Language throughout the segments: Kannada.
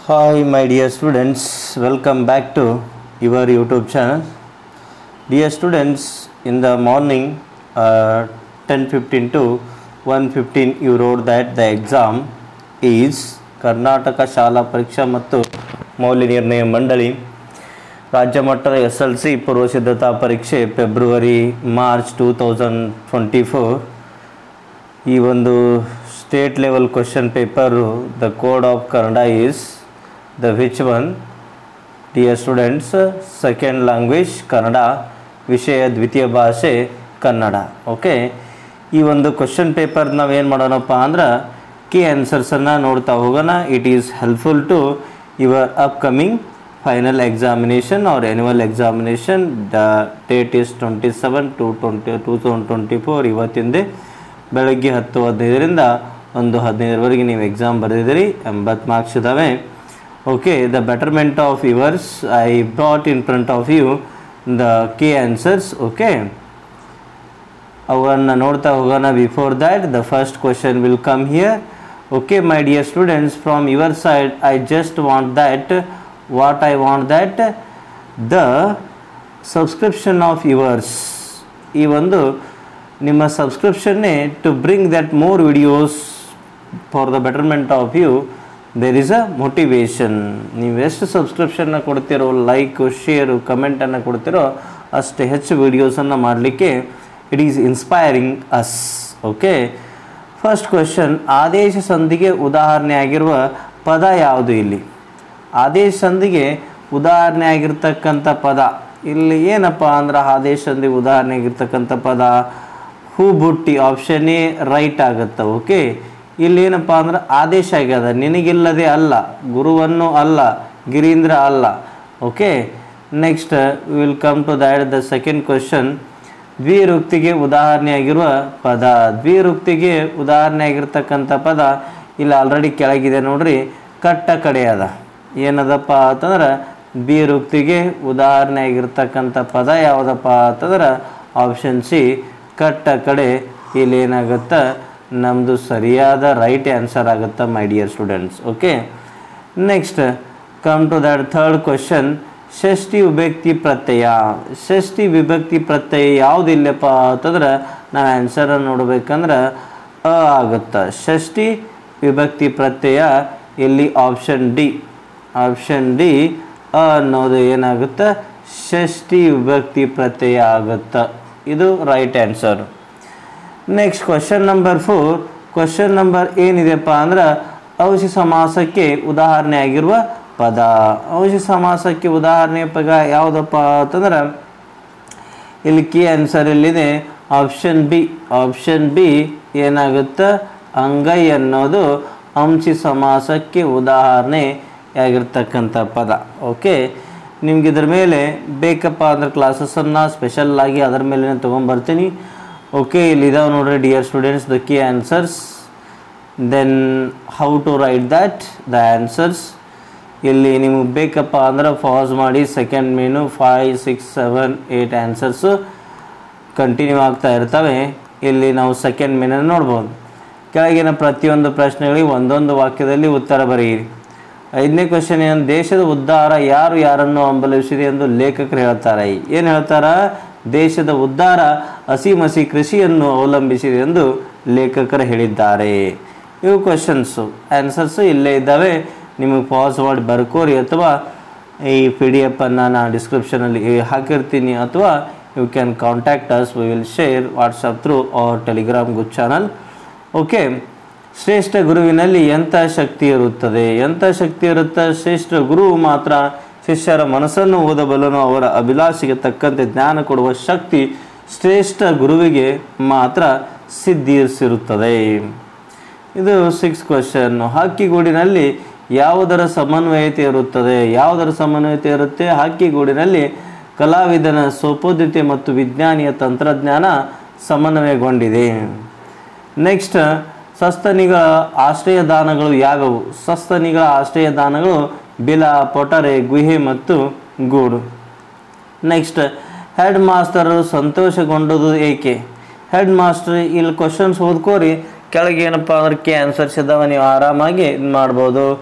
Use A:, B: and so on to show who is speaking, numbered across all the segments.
A: Hi, my dear students, welcome back to your YouTube channel. Dear students, in the morning, uh, 10:15 to 1:15, you wrote that the exam is Karnataka ಶಾಲಾ ಪರೀಕ್ಷಾ ಮತ್ತು ಮೌಲ್ಯ ನಿರ್ಣಯ ಮಂಡಳಿ ರಾಜ್ಯ ಮಟ್ಟದ ಎಸ್ ಎಲ್ ಸಿ ಪೂರ್ವ ಸಿದ್ಧತಾ ಪರೀಕ್ಷೆ February March two thousand twenty four ಈ ಒಂದು state level question paper the code of Kannada is the which one dear students second language Kannada ವಿಷಯ ದ್ವಿತೀಯ ಭಾಷೆ ಕನ್ನಡ ಓಕೆ ಈ ಒಂದು ಕ್ವಶನ್ ಪೇಪರ್ ನಾವೇನು ಮಾಡೋಣಪ್ಪ ಅಂದ್ರೆ ಕೀ ಆನ್ಸರ್ಸನ್ನು ನೋಡ್ತಾ ಹೋಗೋಣ it is helpful to your upcoming final examination or annual examination the date is twenty seven to twenty two thousand twenty four ಇವತ್ತಿಂದೆ ಬೆಳಗ್ಗೆ ಹತ್ತು ಹದಿನೈದರಿಂದ ಒಂದು ಹದಿನೈದರವರೆಗೆ ನೀವು ಎಕ್ಸಾಮ್ ಬರೆದಿದ್ದೀರಿ ಎಂಬತ್ತು ಮಾರ್ಕ್ಸ್ ಇದ್ದಾವೆ okay the betterment of yours I brought in front of you the key answers okay ಅವನ್ನು ನೋಡ್ತಾ ಹೋಗೋಣ before that the first question will come here okay my dear students from your side I just want that what I want that the subscription of yours ಈ ಒಂದು ನಿಮ್ಮ ಸಬ್ಸ್ಕ್ರಿಪ್ಷನ್ನೇ to bring that more videos for the betterment of you there is a motivation ನೀವು ಎಷ್ಟು ಸಬ್ಸ್ಕ್ರಿಪ್ಷನ್ನ ಕೊಡ್ತೀರೋ ಲೈಕು ಶೇರು ಕಮೆಂಟನ್ನು ಕೊಡ್ತೀರೋ ಅಷ್ಟು ಹೆಚ್ಚು ವೀಡಿಯೋಸನ್ನು ಮಾಡಲಿಕ್ಕೆ it is inspiring us okay first question ಆದೇಶ ಸಂಧಿಗೆ ಉದಾಹರಣೆ ಆಗಿರುವ ಪದ ಯಾವುದು ಇಲ್ಲಿ ಆದೇಶ ಸಂಧಿಗೆ ಉದಾಹರಣೆ ಆಗಿರ್ತಕ್ಕಂಥ ಪದ ಇಲ್ಲಿ ಏನಪ್ಪ ಅಂದ್ರೆ ಆದೇಶ ಸಂಧಿಗೆ ಉದಾಹರಣೆ ಆಗಿರ್ತಕ್ಕಂಥ ಪದ ಹೂ ಬುಟ್ಟಿ ಆಪ್ಷನ್ ಎ ರೈಟ್ ಆಗುತ್ತೆ ಓಕೆ ಇಲ್ಲಿ ಏನಪ್ಪ ಅಂದ್ರೆ ಆದೇಶ ಆಗ್ಯದ ನಿನಗಿಲ್ಲದೆ ಅಲ್ಲ ಗುರುವನ್ನು ಅಲ್ಲ ಗಿರೀಂದ್ರ ಅಲ್ಲ okay next will come to that the second question ದ್ವಿರುಕ್ತಿಗೆ ಉದಾಹರಣೆಯಾಗಿರುವ ಪದ ದ್ವಿರುಕ್ತಿಗೆ ಉದಾಹರಣೆ ಆಗಿರ್ತಕ್ಕಂಥ ಪದ ಇಲ್ಲಿ ಆಲ್ರೆಡಿ ಕೆಳಗಿದೆ ನೋಡ್ರಿ ಕಟ್ಟ ಕಡೆ ಅದ ಏನದಪ್ಪ ಅಂತಂದ್ರೆ ದ್ವಿರುಕ್ತಿಗೆ ಉದಾಹರಣೆ ಆಗಿರ್ತಕ್ಕಂಥ ಪದ ಯಾವುದಪ್ಪ ಅಂತಂದ್ರೆ ಆಪ್ಷನ್ ಸಿ ಕಟ್ಟ ಕಡೆ ಇಲ್ಲಿ ಏನಾಗುತ್ತೆ ನಮ್ಮದು ಸರಿಯಾದ ರೈಟ್ ಆನ್ಸರ್ ಆಗುತ್ತೆ my dear students okay next come to that third question ಷಷ್ಠಿ ವಿಭಕ್ತಿ ಪ್ರತ್ಯಯ ಷಷ್ಠಿ ವಿಭಕ್ತಿ ಪ್ರತ್ಯಯ ಯಾವುದಿಲ್ಲಪ್ಪ ಅಂತಂದ್ರೆ ನಾವು ಆನ್ಸರನ್ನು ನೋಡ್ಬೇಕಂದ್ರೆ ಅ ಆಗುತ್ತೆ ಷಷ್ಠಿ ವಿಭಕ್ತಿ ಪ್ರತ್ಯಯ ಇಲ್ಲಿ ಆಪ್ಷನ್ ಡಿ ಆಪ್ಷನ್ ಡಿ ಅ ಅನ್ನೋದು ಏನಾಗುತ್ತೆ ಷಷ್ಠಿ ವಿಭಕ್ತಿ ಪ್ರತ್ಯಯ ಆಗುತ್ತೆ ಇದು right answer next question number four question number ಏನಿದೆಪ್ಪ ಅಂದ್ರೆ ಔಷಿ ಸಮಾಸಕ್ಕೆ ಉದಾಹರಣೆ ಆಗಿರುವ ಪದ ಔಷಿ ಸಮಾಸಕ್ಕೆ ಉದಾಹರಣೆ ಪದ ಯಾವುದಪ್ಪ ಅಂತಂದ್ರೆ ಇಲ್ಲಿ ಕೀ ಆನ್ಸರ್ ಇಲ್ಲಿದೆ ಆಪ್ಷನ್ ಬಿ ಆಪ್ಷನ್ ಬಿ ಏನಾಗುತ್ತೆ ಅಂಗೈ ಅನ್ನೋದು ಅಂಶಿ ಸಮಾಸಕ್ಕೆ ಉದಾಹರಣೆ ಆಗಿರ್ತಕ್ಕಂಥ ಪದ ಓಕೆ ನಿಮ್ಗೆ ಇದ್ರ ಮೇಲೆ ಬೇಕಪ್ಪ ಅಂದ್ರೆ ಕ್ಲಾಸಸನ್ನು ಸ್ಪೆಷಲ್ಲಾಗಿ ಅದರ ಮೇಲೆ ತೊಗೊಂಬರ್ತೀನಿ ಓಕೆ ಇಲ್ಲಿ ಇದಾವೆ ನೋಡ್ರಿ dear students the key answers then how to write that the answers ಇಲ್ಲಿ ನಿಮಗೆ ಬೇಕಪ್ಪ ಅಂದ್ರೆ ಪಾಸ್ ಮಾಡಿ second main five six seven eight answers continue ಆಗ್ತಾ ಇರ್ತವೆ ಇಲ್ಲಿ ನಾವು ಸೆಕೆಂಡ್ ಮೀನನ್ನು ನೋಡ್ಬೋದು ಕೆಳಗಿನ ಪ್ರತಿಯೊಂದು ಪ್ರಶ್ನೆಗಳಿಗೆ ಒಂದೊಂದು ವಾಕ್ಯದಲ್ಲಿ ಉತ್ತರ ಬರೆಯಿರಿ ಐದನೇ ಕ್ವಶನ್ ಏನು ದೇಶದ ಉದ್ಧಾರ ಯಾರು ಯಾರನ್ನು ಹಂಬಲಿಸಿದೆ ಎಂದು ಲೇಖಕರು ಹೇಳ್ತಾರೆ ಏನು ಹೇಳ್ತಾರ ದೇಶದ ಉದ್ಧಾರ ಹಸಿಮಸಿ ಕೃಷಿಯನ್ನು ಅವಲಂಬಿಸಿದೆ ಎಂದು ಲೇಖಕರು ಹೇಳಿದ್ದಾರೆ ಇವು ಕ್ವಶನ್ಸು ಆನ್ಸರ್ಸು ಇಲ್ಲೇ ಇದ್ದಾವೆ ನಿಮಗೆ ಪಾಸ್ ಮಾಡಿ ಬರ್ಕೋರಿ ಅಥವಾ ಈ ಪಿ ಡಿ ಎಫನ್ನು ನಾನು ಡಿಸ್ಕ್ರಿಪ್ಷನಲ್ಲಿ ಹಾಕಿರ್ತೀನಿ ಅಥವಾ you can contact us we will share WhatsApp through or Telegram good channel okay ಶ್ರೇಷ್ಠ ಗುರುವಿನಲ್ಲಿ ಎಂಥ ಶಕ್ತಿ ಇರುತ್ತದೆ ಎಂಥ ಶಕ್ತಿ ಇರುತ್ತೆ ಶ್ರೇಷ್ಠ ಗುರು ಮಾತ್ರ ಶಿಷ್ಯರ ಮನಸ್ಸನ್ನು ಓದಬಲ್ಲನು ಅವರ ಅಭಿಲಾಷೆಗೆ ತಕ್ಕಂತೆ ಜ್ಞಾನ ಕೊಡುವ ಶಕ್ತಿ ಶ್ರೇಷ್ಠ ಗುರುವಿಗೆ ಮಾತ್ರ ಸಿದ್ಧಿಸಿರುತ್ತದೆ ಇದು ಸಿಕ್ಸ್ ಕ್ವಶನ್ ಹಕ್ಕಿಗೂಡಿನಲ್ಲಿ ಯಾವುದರ ಸಮನ್ವಯತೆ ಇರುತ್ತದೆ ಯಾವುದರ ಸಮನ್ವಯತೆ ಇರುತ್ತೆ ಹಕ್ಕಿಗೂಡಿನಲ್ಲಿ ಕಲಾವಿದನ ಸೋಪೋದ್ಯತೆ ಮತ್ತು ವಿಜ್ಞಾನಿಯ ತಂತ್ರಜ್ಞಾನ ಸಮನ್ವಯಗೊಂಡಿದೆ ನೆಕ್ಸ್ಟ್ ಸಸ್ತನಿಗಳ ಆಶ್ರಯದಾನಗಳು ಯಾವವು ಸಸ್ತನಿಗಳ ಆಶ್ರಯದಾನಗಳು ಬಿಲ ಪೊಟರೆ ಗುಹೆ ಮತ್ತು ಗೂಡು ನೆಕ್ಸ್ಟ್ ಹೆಡ್ ಮಾಸ್ತರು ಸಂತೋಷಗೊಂಡದು ಏಕೆ ಹೆಡ್ ಮಾಸ್ಟರ್ ಇಲ್ಲಿ ಕ್ವಶನ್ಸ್ ಓದ್ಕೋರಿ ಕೆಳಗೆ ಏನಪ್ಪ ಅಂದ್ರೆ ಕೆ ಆನ್ಸರ್ಸ್ ಇದ್ದಾವೆ ನೀವು ಆರಾಮಾಗಿ ಇದು ಮಾಡ್ಬೋದು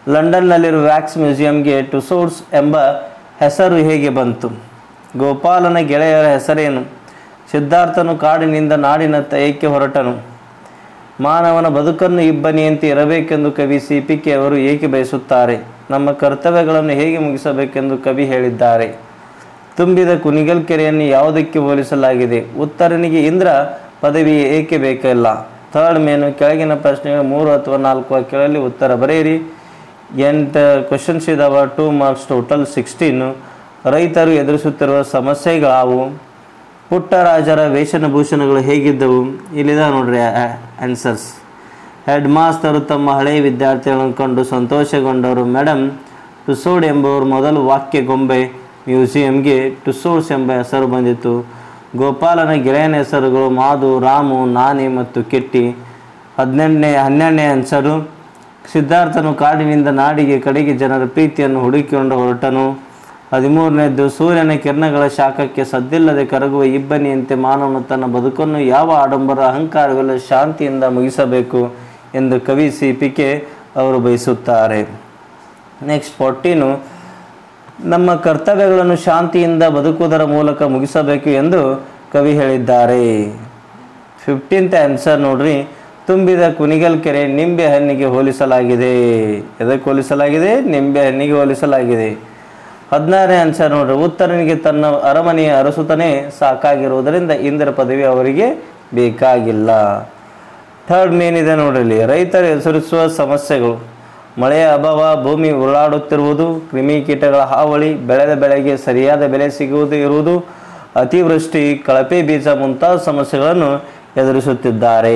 A: ಲಂಡನ್ನಲ್ಲಿರುವ ವ್ಯಾಕ್ಸ್ ಮ್ಯೂಸಿಯಂಗೆ ಟುಸೋಡ್ಸ್ ಎಂಬ ಹೆಸರು ಹೇಗೆ ಬಂತು ಗೋಪಾಲನ ಗೆಳೆಯರ ಹೆಸರೇನು ಸಿದ್ಧಾರ್ಥನು ಕಾಡಿನಿಂದ ನಾಡಿನತ್ತ ಏಕೆ ಹೊರಟನು ಮಾನವನ ಬದುಕನ್ನು ಇಬ್ಬನಿಯಂತೆ ಇರಬೇಕೆಂದು ಕವಿ ಸಿ ಪಿ ಕೆ ಅವರು ಏಕೆ ಬಯಸುತ್ತಾರೆ ನಮ್ಮ ಕರ್ತವ್ಯಗಳನ್ನು ಹೇಗೆ ಮುಗಿಸಬೇಕೆಂದು ಕವಿ ಹೇಳಿದ್ದಾರೆ ತುಂಬಿದ ಕುಣಿಗಲ್ ಕೆರೆಯನ್ನು ಯಾವುದಕ್ಕೆ ಹೋಲಿಸಲಾಗಿದೆ ಉತ್ತರನಿಗೆ ಇಂದ್ರ ಪದವಿ ಏಕೆ ಬೇಕಿಲ್ಲ ಥರ್ಡ್ ಮೇನು ಕೆಳಗಿನ ಪ್ರಶ್ನೆಗೆ ಮೂರು ಅಥವಾ ನಾಲ್ಕು ವಾಕ್ಯಗಳಲ್ಲಿ ಉತ್ತರ ಬರೆಯಿರಿ ಎಂಟು ಕ್ವಶನ್ಸ್ ಇದಾವ ಟೂ ಮಾರ್ಕ್ಸ್ ಟೋಟಲ್ ಸಿಕ್ಸ್ಟೀನು ರೈತರು ಎದುರಿಸುತ್ತಿರುವ ಸಮಸ್ಯೆಗಳಾವು ಪುಟ್ಟರಾಜರ ವೇಷನಭೂಷಣಗಳು ಹೇಗಿದ್ದವು ಇಲ್ಲಿದ ನೋಡ್ರಿ ಆನ್ಸರ್ಸ್ ಹೆಡ್ ಮಾಸ್ತರು ತಮ್ಮ ಹಳೆಯ ವಿದ್ಯಾರ್ಥಿಗಳನ್ನು ಕಂಡು ಸಂತೋಷಗೊಂಡವರು ಮೇಡಮ್ ಟುಸೋಡ್ ಎಂಬುವರು ಮೊದಲು ವಾಕ್ಯ ಗೊಂಬೆ ಮ್ಯೂಸಿಯಂಗೆ ಟುಸೋಡ್ಸ್ ಎಂಬ ಹೆಸರು ಬಂದಿತು ಗೋಪಾಲನ ಗೆಳೆಯನ ಹೆಸರುಗಳು ಮಾಧು ರಾಮು ನಾನಿ ಮತ್ತು ಕಿಟ್ಟಿ ಹದಿನೆಂಟನೇ ಹನ್ನೆರಡನೇ ಆನ್ಸರು ಸಿದ್ಧಾರ್ಥನು ಕಾಡಿನಿಂದ ನಾಡಿಗೆ ಕಡೆಗೆ ಜನರ ಪ್ರೀತಿಯನ್ನು ಹುಡುಕಿಕೊಂಡು ಹೊರಟನು ಹದಿಮೂರನೇದ್ದು ಸೂರ್ಯನ ಕಿರಣಗಳ ಶಾಖಕ್ಕೆ ಸದ್ದಿಲ್ಲದೆ ಕರಗುವ ಇಬ್ಬನಿಯಂತೆ ಮಾನವನು ತನ್ನ ಬದುಕನ್ನು ಯಾವ ಆಡಂಬರ ಅಹಂಕಾರವಿಲ್ಲ ಶಾಂತಿಯಿಂದ ಮುಗಿಸಬೇಕು ಎಂದು ಕವಿ ಸಿ ಪಿ ಕೆ ಅವರು ಬಯಸುತ್ತಾರೆ ನೆಕ್ಸ್ಟ್ ಫೋರ್ಟೀನು ನಮ್ಮ ಕರ್ತವ್ಯಗಳನ್ನು ಶಾಂತಿಯಿಂದ ಬದುಕುವುದರ ಮೂಲಕ ಮುಗಿಸಬೇಕು ಎಂದು ಕವಿ ಹೇಳಿದ್ದಾರೆ ಫಿಫ್ಟೀನ್ತ್ ಆನ್ಸರ್ ನೋಡ್ರಿ ತುಂಬಿದ ಕುಣಿಗಲ್ ಕೆರೆ ನಿಂಬೆ ಹಣ್ಣಿಗೆ ಹೋಲಿಸಲಾಗಿದೆ ಎದಕ್ಕೆ ಹೋಲಿಸಲಾಗಿದೆ ನಿಂಬೆ ಹಣ್ಣಿಗೆ ಹೋಲಿಸಲಾಗಿದೆ ಹದಿನಾರನೇ ಆನ್ಸರ್ ನೋಡ್ರಿ ಉತ್ತರನಿಗೆ ತನ್ನ ಅರಮನೆಯ ಅರಸುತನೇ ಸಾಕಾಗಿರುವುದರಿಂದ ಇಂದ್ರ ಪದವಿ ಅವರಿಗೆ ಬೇಕಾಗಿಲ್ಲ ಥರ್ಡ್ ಮೇನ್ ಇದೆ ನೋಡ್ರಿ ರೈತರು ಎದುರಿಸುವ ಸಮಸ್ಯೆಗಳು ಮಳೆಯ ಅಭಾವ ಭೂಮಿ ಉರುಳಾಡುತ್ತಿರುವುದು ಕ್ರಿಮಿಕೀಟಗಳ ಹಾವಳಿ ಬೆಳೆದ ಬೆಳೆಗೆ ಸರಿಯಾದ ಬೆಲೆ ಸಿಗುವುದು ಇರುವುದು ಅತಿವೃಷ್ಟಿ ಕಳಪೆ ಬೀಜ ಮುಂತಾದ ಸಮಸ್ಯೆಗಳನ್ನು ಎದುರಿಸುತ್ತಿದ್ದಾರೆ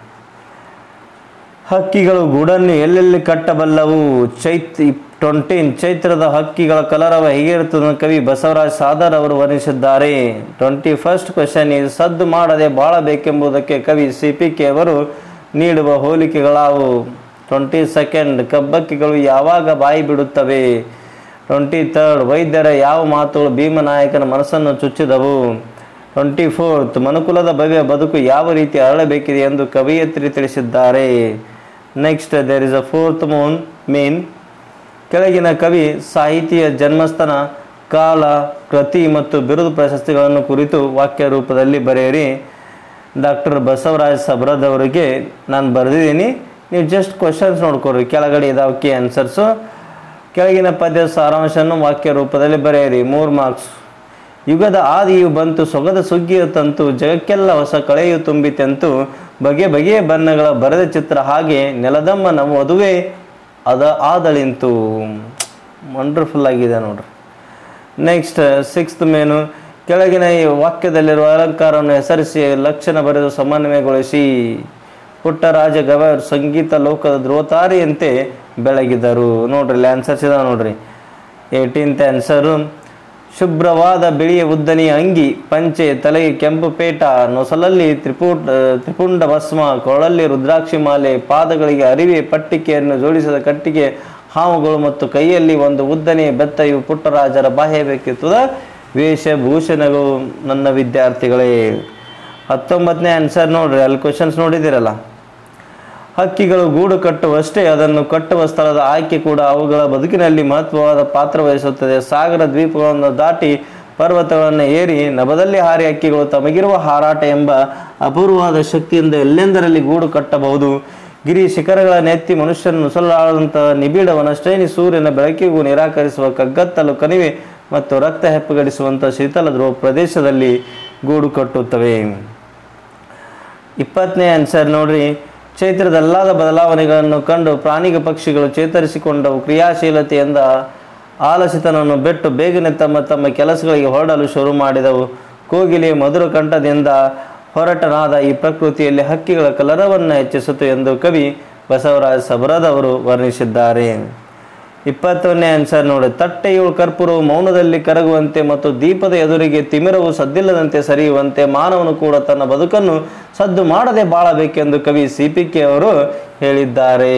A: ಹಕ್ಕಿಗಳು ಗೂಡನ್ನು ಎಲ್ಲೆಲ್ಲಿ ಕಟ್ಟಬಲ್ಲವು ಚೈತ್ ಟ್ವೆಂಟೀನ್ ಚೈತ್ರದ ಹಕ್ಕಿಗಳ ಕಲರವ ಹೇಗಿರುತ್ತದೆ ಕವಿ ಬಸವರಾಜ್ ಸಾದರ್ ಅವರು ವರ್ಣಿಸಿದ್ದಾರೆ ಟ್ವೆಂಟಿ ಫಸ್ಟ್ ಕ್ವೆಶನ್ ಈ ಸದ್ದು ಮಾಡದೆ ಬಾಳಬೇಕೆಂಬುದಕ್ಕೆ ಕವಿ ಸಿ ಪಿ ಕೆ ಅವರು ನೀಡುವ ಹೋಲಿಕೆಗಳಾವು ಟ್ವೆಂಟಿ ಸೆಕೆಂಡ್ ಕಬ್ಬಕ್ಕಿಗಳು ಯಾವಾಗ ಬಾಯಿ ಬಿಡುತ್ತವೆ ಟ್ವೆಂಟಿ ತರ್ಡ್ ವೈದ್ಯರ ಯಾವ ಮಾತುಗಳು ಭೀಮನಾಯಕನ ಮನಸ್ಸನ್ನು ಚುಚ್ಚಿದವು ಟ್ವೆಂಟಿ ಫೋರ್ತ್ ಮನುಕುಲದ ಭವ್ಯ ಬದುಕು ಯಾವ ರೀತಿ ಅರಳಬೇಕಿದೆ ಎಂದು ಕವಿಯತ್ರಿ ತಿಳಿಸಿದ್ದಾರೆ next there is a fourth moon main ಕೆಳಗಿನ ಕವಿ ಸಾಹಿತಿಯ ಜನ್ಮಸ್ಥಾನ ಕಾಲ ಕೃತಿ ಮತ್ತು ಬಿರುದು ಪ್ರಶಸ್ತಿಗಳನ್ನು ಕುರಿತು ವಾಕ್ಯ ರೂಪದಲ್ಲಿ ಬರೆಯಿರಿ ಡಾಕ್ಟರ್ ಬಸವರಾಜ್ ಸಬ್ರದ್ ಅವರಿಗೆ ನಾನು ಬರೆದಿದ್ದೀನಿ ನೀವು ಜಸ್ಟ್ ಕ್ವಶನ್ಸ್ ನೋಡ್ಕೊಡ್ರಿ ಕೆಳಗಡೆ ಇದಾವಕ್ಕೆ ಆನ್ಸರ್ಸು ಕೆಳಗಿನ ಪದ್ಯದ ಸಾರಾಂಶವನ್ನು ವಾಕ್ಯ ರೂಪದಲ್ಲಿ ಬರೆಯಿರಿ ಮೂರು ಮಾರ್ಕ್ಸ್ ಯುಗದ ಆದಿಯು ಬಂತು ಸೊಗದ ಸುಗ್ಗಿಯು ತಂತು ಜಗಕ್ಕೆಲ್ಲ ಹೊಸ ಕಳೆಯು ತುಂಬಿತೆಂತು ಬಗೆ ಬಗೆಯ ಬಣ್ಣಗಳ ಬರೆದ ಚಿತ್ರ ಹಾಗೆ ನೆಲದಮ್ಮನ ವಧುವೆ ಅದ ಆದಳಿಂತು ವಂಡರ್ಫುಲ್ ಆಗಿದೆ ನೋಡ್ರಿ ನೆಕ್ಸ್ಟ್ ಸಿಕ್ಸ್ತ್ ಮೇನು ಕೆಳಗಿನ ಈ ವಾಕ್ಯದಲ್ಲಿರುವ ಅಲಂಕಾರವನ್ನು ಹೆಸರಿಸಿ ಲಕ್ಷಣ ಬರೆದು ಸಮನ್ವಯಗೊಳಿಸಿ ಪುಟ್ಟರಾಜ ಗವರ್ ಸಂಗೀತ ಲೋಕದ ಧ್ರುವತಾರಿಯಂತೆ ಬೆಳಗಿದರು ನೋಡ್ರಿ ಇಲ್ಲಿ ಆನ್ಸರ್ಸ್ ಇದಾವೆ ನೋಡ್ರಿ ಏಯ್ಟೀನ್ತ್ ಆನ್ಸರು ಶುಭ್ರವಾದ ಬಿಳಿಯ ಉದ್ದನೆಯ ಅಂಗಿ ಪಂಚೆ ತಲೆಗೆ ಕೆಂಪು ಪೇಟ ನೊಸಲಲ್ಲಿ ತ್ರಿಪುಟ ತ್ರಿಪುಂಡ ಭಸ್ಮ ಕೊಳಲ್ಲಿ ರುದ್ರಾಕ್ಷಿ ಮಾಲೆ ಪಾದಗಳಿಗೆ ಅರಿವೆ ಪಟ್ಟಿಕೆಯನ್ನು ಜೋಡಿಸಿದ ಕಟ್ಟಿಗೆ ಹಾವುಗಳು ಮತ್ತು ಕೈಯಲ್ಲಿ ಒಂದು ಉದ್ದನೆಯ ಬೆತ್ತ ಇವು ಪುಟ್ಟರಾಜರ ಬಾಹ್ಯ ವ್ಯಕ್ತಿತ್ವದ ವೇಷಭೂಷಣಗಳು ನನ್ನ ವಿದ್ಯಾರ್ಥಿಗಳೇ ಹತ್ತೊಂಬತ್ತನೇ ಆನ್ಸರ್ ನೋಡ್ರಿ ಅಲ್ಲಿ ಕ್ವಶನ್ಸ್ ನೋಡಿದಿರಲ್ಲ ಹಕ್ಕಿಗಳು ಗೂಡು ಕಟ್ಟುವಷ್ಟೇ ಅದನ್ನು ಕಟ್ಟುವ ಸ್ಥಳದ ಆಯ್ಕೆ ಕೂಡ ಅವುಗಳ ಬದುಕಿನಲ್ಲಿ ಮಹತ್ವವಾದ ಪಾತ್ರ ವಹಿಸುತ್ತದೆ ಸಾಗರ ದ್ವೀಪಗಳನ್ನು ದಾಟಿ ಪರ್ವತಗಳನ್ನು ಏರಿ ನಭದಲ್ಲಿ ಹಾರಿ ಹಕ್ಕಿಗಳು ತಮಗಿರುವ ಹಾರಾಟ ಎಂಬ ಅಪೂರ್ವವಾದ ಶಕ್ತಿಯಿಂದ ಎಲ್ಲೆಂದರಲ್ಲಿ ಗೂಡು ಕಟ್ಟಬಹುದು ಗಿರಿ ಶಿಖರಗಳನ್ನು ಎತ್ತಿ ಮನುಷ್ಯನ ನುಸುಳಾದಂತಹ ನಿಬಿಡ ವನಶ್ರೇಣಿ ಸೂರ್ಯನ ಬೆಳಕಿಗೂ ನಿರಾಕರಿಸುವ ಕಗ್ಗತ್ತಲು ಕಣಿವೆ ಮತ್ತು ರಕ್ತ ಹೆಪ್ಪುಗಡಿಸುವಂಥ ಶೀತಲ ಧ್ರುವ ಪ್ರದೇಶದಲ್ಲಿ ಗೂಡು ಕಟ್ಟುತ್ತವೆ ಇಪ್ಪತ್ತನೇ ಆನ್ಸರ್ ನೋಡ್ರಿ ಚೈತ್ರದಲ್ಲಾದ ಬದಲಾವಣೆಗಳನ್ನು ಕಂಡು ಪ್ರಾಣಿಗ ಪಕ್ಷಿಗಳು ಚೇತರಿಸಿಕೊಂಡವು ಕ್ರಿಯಾಶೀಲತೆಯಿಂದ ಆಲಸಿತನವನ್ನು ಬಿಟ್ಟು ಬೇಗನೆ ತಮ್ಮ ತಮ್ಮ ಕೆಲಸಗಳಿಗೆ ಹೊರಡಲು ಶುರು ಮಾಡಿದವು ಕೋಗಿಲೆ ಮಧುರ ಕಂಠದಿಂದ ಹೊರಟನಾದ ಈ ಪ್ರಕೃತಿಯಲ್ಲಿ ಹಕ್ಕಿಗಳ ಕಲರವನ್ನು ಹೆಚ್ಚಿಸಿತು ಎಂದು ಕವಿ ಬಸವರಾಜ ಸಬರದವರು ವರ್ಣಿಸಿದ್ದಾರೆ ಇಪ್ಪತ್ತೊಂದನೇ ಆನ್ಸರ್ ನೋಡಿ ತಟ್ಟೆಯು ಕರ್ಪೂರವು ಮೌನದಲ್ಲಿ ಕರಗುವಂತೆ ಮತ್ತು ದೀಪದ ಎದುರಿಗೆ ತಿಮಿರವು ಸದ್ದಿಲ್ಲದಂತೆ ಸರಿಯುವಂತೆ ಮಾನವನು ಕೂಡ ತನ್ನ ಬದುಕನ್ನು ಸದ್ದು ಮಾಡದೆ ಬಾಳಬೇಕೆಂದು ಕವಿ ಸಿ ಪಿ ಕೆ ಅವರು ಹೇಳಿದ್ದಾರೆ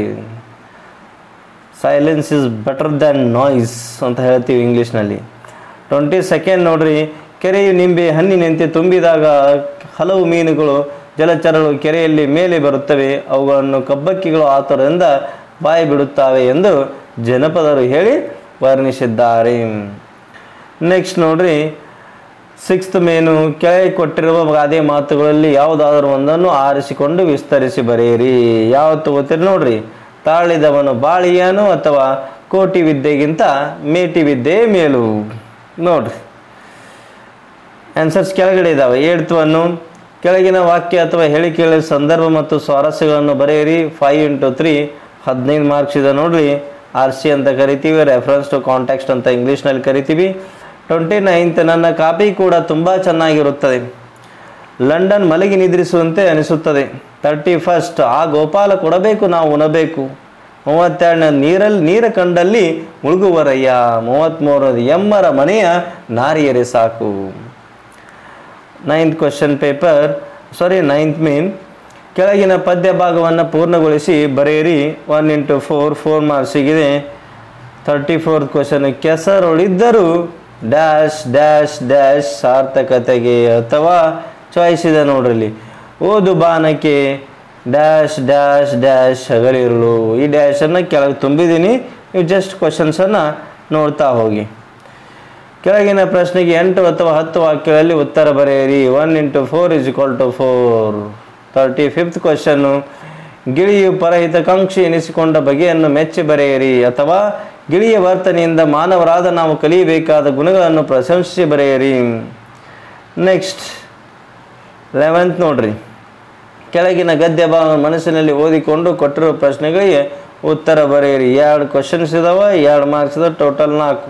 A: silence is better than noise ಅಂತ ಹೇಳ್ತೀವಿ ಇಂಗ್ಲೀಷ್ನಲ್ಲಿ ಟ್ವೆಂಟಿ ಸೆಕೆಂಡ್ ನೋಡ್ರಿ ಕೆರೆಯು ನಿಂಬೆ ಹಣ್ಣಿನಂತೆ ತುಂಬಿದಾಗ ಹಲವು ಮೀನುಗಳು ಜಲಚರಗಳು ಕೆರೆಯಲ್ಲಿ ಮೇಲೆ ಬರುತ್ತವೆ ಅವುಗಳನ್ನು ಕಬ್ಬಕ್ಕಿಗಳು ಆತುರದಿಂದ ಬಾಯಿ ಬಿಡುತ್ತವೆ ಎಂದು ಜನಪದರು ಹೇಳಿ ವರ್ಣಿಸಿದ್ದಾರೆ ನೆಕ್ಸ್ಟ್ ನೋಡ್ರಿ ಸಿಕ್ಸ್ತ್ ಮೇನು ಕೆಳಗೆ ಕೊಟ್ಟಿರುವ ಗಾದೆ ಮಾತುಗಳಲ್ಲಿ ಯಾವುದಾದರೂ ಒಂದನ್ನು ಆರಿಸಿಕೊಂಡು ವಿಸ್ತರಿಸಿ ಬರೆಯಿರಿ ಯಾವತ್ತು ತಗೋತೀರಿ ನೋಡ್ರಿ ತಾಳಿದವನು ಬಾಳಿಯಾನು ಅಥವಾ ಕೋಟಿ ವಿದ್ಯೆಗಿಂತ ಮೇಟಿ ವಿದ್ಯೆ ಮೇಲು ನೋಡ್ರಿ ಆನ್ಸರ್ಸ್ ಕೆಳಗಡೆ ಇದ್ದಾವೆ ಏಳ್ತ್ವನ್ನು ಕೆಳಗಿನ ವಾಕ್ಯ ಅಥವಾ ಹೇಳಿಕೆಗಳ ಸಂದರ್ಭ ಮತ್ತು ಸ್ವಾರಸ್ಯಗಳನ್ನು ಬರೆಯಿರಿ ಫೈವ್ ಇಂಟು ತ್ರೀ ಹದಿನೈದು ಮಾರ್ಕ್ಸ್ ಇದೆ ನೋಡ್ರಿ ಆರ್ ಸಿ ಅಂತ ಕರಿತೀವಿ ರೆಫರೆನ್ಸ್ ಟು ಕಾಂಟ್ಯಾಕ್ಸ್ಟ್ ಅಂತ ಇಂಗ್ಲೀಷ್ನಲ್ಲಿ ಕರಿತೀವಿ ಟ್ವೆಂಟಿ ನೈನ್ತ್ ನನ್ನ ಕಾಪಿ ಕೂಡ ತುಂಬ ಚೆನ್ನಾಗಿರುತ್ತದೆ ಲಂಡನ್ ಮಲಗಿ ನಿದ್ರಿಸುವಂತೆ ಅನಿಸುತ್ತದೆ ತರ್ಟಿ ಫಸ್ಟ್ ಆ ಗೋಪಾಲ ಕೊಡಬೇಕು ನಾವು ಉಣಬೇಕು ಮೂವತ್ತೆರಡನೇ ನೀರಲ್ಲಿ ನೀರ ಕಂಡಲ್ಲಿ ಮುಳುಗುವರಯ್ಯ ಮೂವತ್ತ್ಮೂರು ಎಮ್ಮರ ಮನೆಯ ನಾರಿಯರೇ ಸಾಕು ninth question paper sorry ninth main ಕೆಳಗಿನ ಪದ್ಯ ಭಾಗವನ್ನು ಪೂರ್ಣಗೊಳಿಸಿ ಬರೆಯಿರಿ ಒನ್ ಇಂಟು ಫೋರ್ ಫೋರ್ ಮಾರ್ಕ್ಸಿಗಿದೆ ತರ್ಟಿ ಫೋರ್ತ್ ಕ್ವಶನ್ ಕೆಸರೊಳಿದ್ದರೂ ಡ್ಯಾಶ್ ಡ್ಯಾಶ್ ಡ್ಯಾಶ್ ಸಾರ್ಥಕತೆಗೆ ಅಥವಾ ಚಾಯ್ಸ್ ಇದೆ ನೋಡ್ರಲ್ಲಿ ಓದು ಬಾನಕ್ಕೆ ಡ್ಯಾಶ್ ಡ್ಯಾಶ್ ಡ್ಯಾಶ್ ಹಗಲಿರುಳು ಈ ಡ್ಯಾಶನ್ನು ಕೆಳಗೆ ತುಂಬಿದ್ದೀನಿ ನೀವು ಜಸ್ಟ್ ಕ್ವಶನ್ಸನ್ನು ನೋಡ್ತಾ ಹೋಗಿ ಕೆಳಗಿನ ಪ್ರಶ್ನೆಗೆ ಎಂಟು ಅಥವಾ ಹತ್ತು ವಾಕ್ಯಗಳಲ್ಲಿ ಉತ್ತರ ಬರೆಯಿರಿ one into four is equal to four thirty fifth question ಗಿಳಿಯು ಪರಹಿತಕಾಂಕ್ಷಿ ಎನಿಸಿಕೊಂಡ ಬಗೆಯನ್ನು ಮೆಚ್ಚಿ ಬರೆಯಿರಿ ಅಥವಾ ಗಿಳಿಯ ವರ್ತನೆಯಿಂದ ಮಾನವರಾದ ನಾವು ಕಲಿಯಬೇಕಾದ ಗುಣಗಳನ್ನು ಪ್ರಶಂಸಿಸಿ ಬರೆಯಿರಿ ನೆಕ್ಸ್ಟ್ ಲೆವೆಂತ್ ನೋಡ್ರಿ ಕೆಳಗಿನ ಗದ್ಯ ಭಾಗ ಮನಸ್ಸಿನಲ್ಲಿ ಓದಿಕೊಂಡು ಕೊಟ್ಟಿರೋ ಪ್ರಶ್ನೆಗಳಿಗೆ ಉತ್ತರ ಬರೆಯಿರಿ ಎರಡು ಕ್ವಶನ್ಸ್ ಇದಾವೆ ಎರಡು ಮಾರ್ಕ್ಸ್ ಇದಾವೆ ಟೋಟಲ್ ನಾಲ್ಕು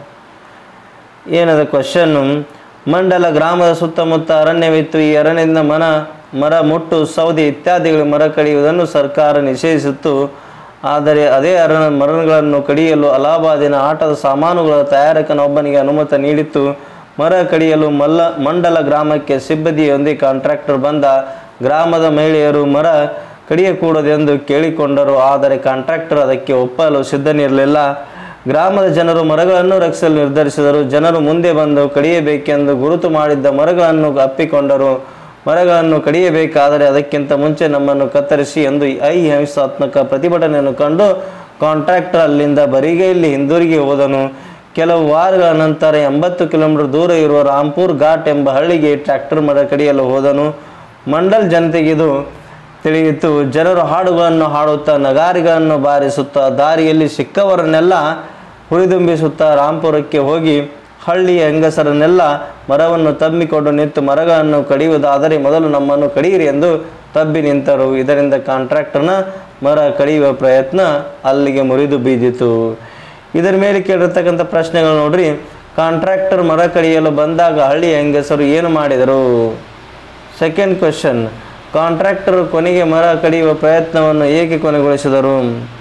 A: ಏನದ ಕ್ವಶನ್ನು ಮಂಡಲ ಗ್ರಾಮದ ಸುತ್ತಮುತ್ತ ಅರಣ್ಯವಿತ್ತು ಈ ಅರಣ್ಯದಿಂದ ಮನ ಮರ ಮುಟ್ಟು ಸೌದೆ ಇತ್ಯಾದಿಗಳು ಮರ ಕಡಿಯುವುದನ್ನು ಸರ್ಕಾರ ನಿಷೇಧಿಸಿತ್ತು ಆದರೆ ಅದೇ ಅರಣ್ಯ ಮರಗಳನ್ನು ಕಡಿಯಲು ಅಲಹಾಬಾದಿನ ಆಟದ ಸಾಮಾನುಗಳ ತಯಾರಕನೊಬ್ಬನಿಗೆ ಅನುಮತಿ ನೀಡಿತ್ತು ಮರ ಕಡಿಯಲು ಮಲ್ಲ ಮಂಡಲ ಗ್ರಾಮಕ್ಕೆ ಸಿಬ್ಬಂದಿಯೊಂದಿಗೆ ಕಾಂಟ್ರಾಕ್ಟರ್ ಬಂದ ಗ್ರಾಮದ ಮಹಿಳೆಯರು ಮರ ಕಡಿಯಕೂಡದೆಂದು ಕೇಳಿಕೊಂಡರು ಆದರೆ ಕಾಂಟ್ರಾಕ್ಟರ್ ಅದಕ್ಕೆ ಒಪ್ಪಲು ಸಿದ್ಧನಿರಲಿಲ್ಲ ಗ್ರಾಮದ ಜನರು ಮರಗಳನ್ನು ರಕ್ಷಿಸಲು ನಿರ್ಧರಿಸಿದರು ಜನರು ಮುಂದೆ ಬಂದು ಕಡಿಯಬೇಕೆಂದು ಗುರುತು ಮಾಡಿದ್ದ ಮರಗಳನ್ನು ಅಪ್ಪಿಕೊಂಡರು ಮರಗಳನ್ನು ಕಡಿಯಬೇಕಾದರೆ ಅದಕ್ಕಿಂತ ಮುಂಚೆ ನಮ್ಮನ್ನು ಕತ್ತರಿಸಿ ಎಂದು ಐ ಹಿಂಸಾತ್ಮಕ ಪ್ರತಿಭಟನೆಯನ್ನು ಕಂಡು ಕಾಂಟ್ರಾಕ್ಟರ್ ಅಲ್ಲಿಂದ ಬರಿಗೈಯಲ್ಲಿ ಹಿಂದಿರುಗಿ ಹೋದನು ಕೆಲವು ವಾರಗಳ ನಂತರ ಎಂಬತ್ತು ಕಿಲೋಮೀಟರ್ ದೂರ ಇರುವ ರಾಂಪುರ್ ಘಾಟ್ ಎಂಬ ಹಳ್ಳಿಗೆ ಟ್ರ್ಯಾಕ್ಟರ್ ಮರ ಕಡಿಯಲು ಹೋದನು ಮಂಡಲ್ ಜನತೆಗೆ ಇದು ತಿಳಿಯಿತು ಜನರು ಹಾಡುಗಳನ್ನು ಹಾಡುತ್ತಾ ನಗಾರಿಗಳನ್ನು ಬಾರಿಸುತ್ತಾ ದಾರಿಯಲ್ಲಿ ಸಿಕ್ಕವರನ್ನೆಲ್ಲ ಹುರಿದುಂಬಿಸುತ್ತಾ ರಾಂಪುರಕ್ಕೆ ಹೋಗಿ ಹಳ್ಳಿಯ ಹೆಂಗಸರನ್ನೆಲ್ಲ ಮರವನ್ನು ತಬ್ಬಿಕೊಂಡು ನಿಂತು ಮರಗಳನ್ನು ಕಡಿಯುವುದಾದರೆ ಮೊದಲು ನಮ್ಮನ್ನು ಕಡಿಯಿರಿ ಎಂದು ತಬ್ಬಿ ನಿಂತರು ಇದರಿಂದ ಕಾಂಟ್ರಾಕ್ಟರ್ನ ಮರ ಕಡಿಯುವ ಪ್ರಯತ್ನ ಅಲ್ಲಿಗೆ ಮುರಿದು ಬೀದಿತು ಇದರ ಮೇಲೆ ಕೇಳಿರ್ತಕ್ಕಂಥ ಪ್ರಶ್ನೆಗಳು ನೋಡ್ರಿ ಕಾಂಟ್ರಾಕ್ಟರ್ ಮರ ಕಡಿಯಲು ಬಂದಾಗ ಹಳ್ಳಿಯ ಹೆಂಗಸರು ಏನು ಮಾಡಿದರು ಸೆಕೆಂಡ್ ಕ್ವಶನ್ ಕಾಂಟ್ರಾಕ್ಟರ್ ಕೊನೆಗೆ ಮರ ಕಡಿಯುವ ಪ್ರಯತ್ನವನ್ನು ಏಕೆ ಕೊನೆಗೊಳಿಸಿದರು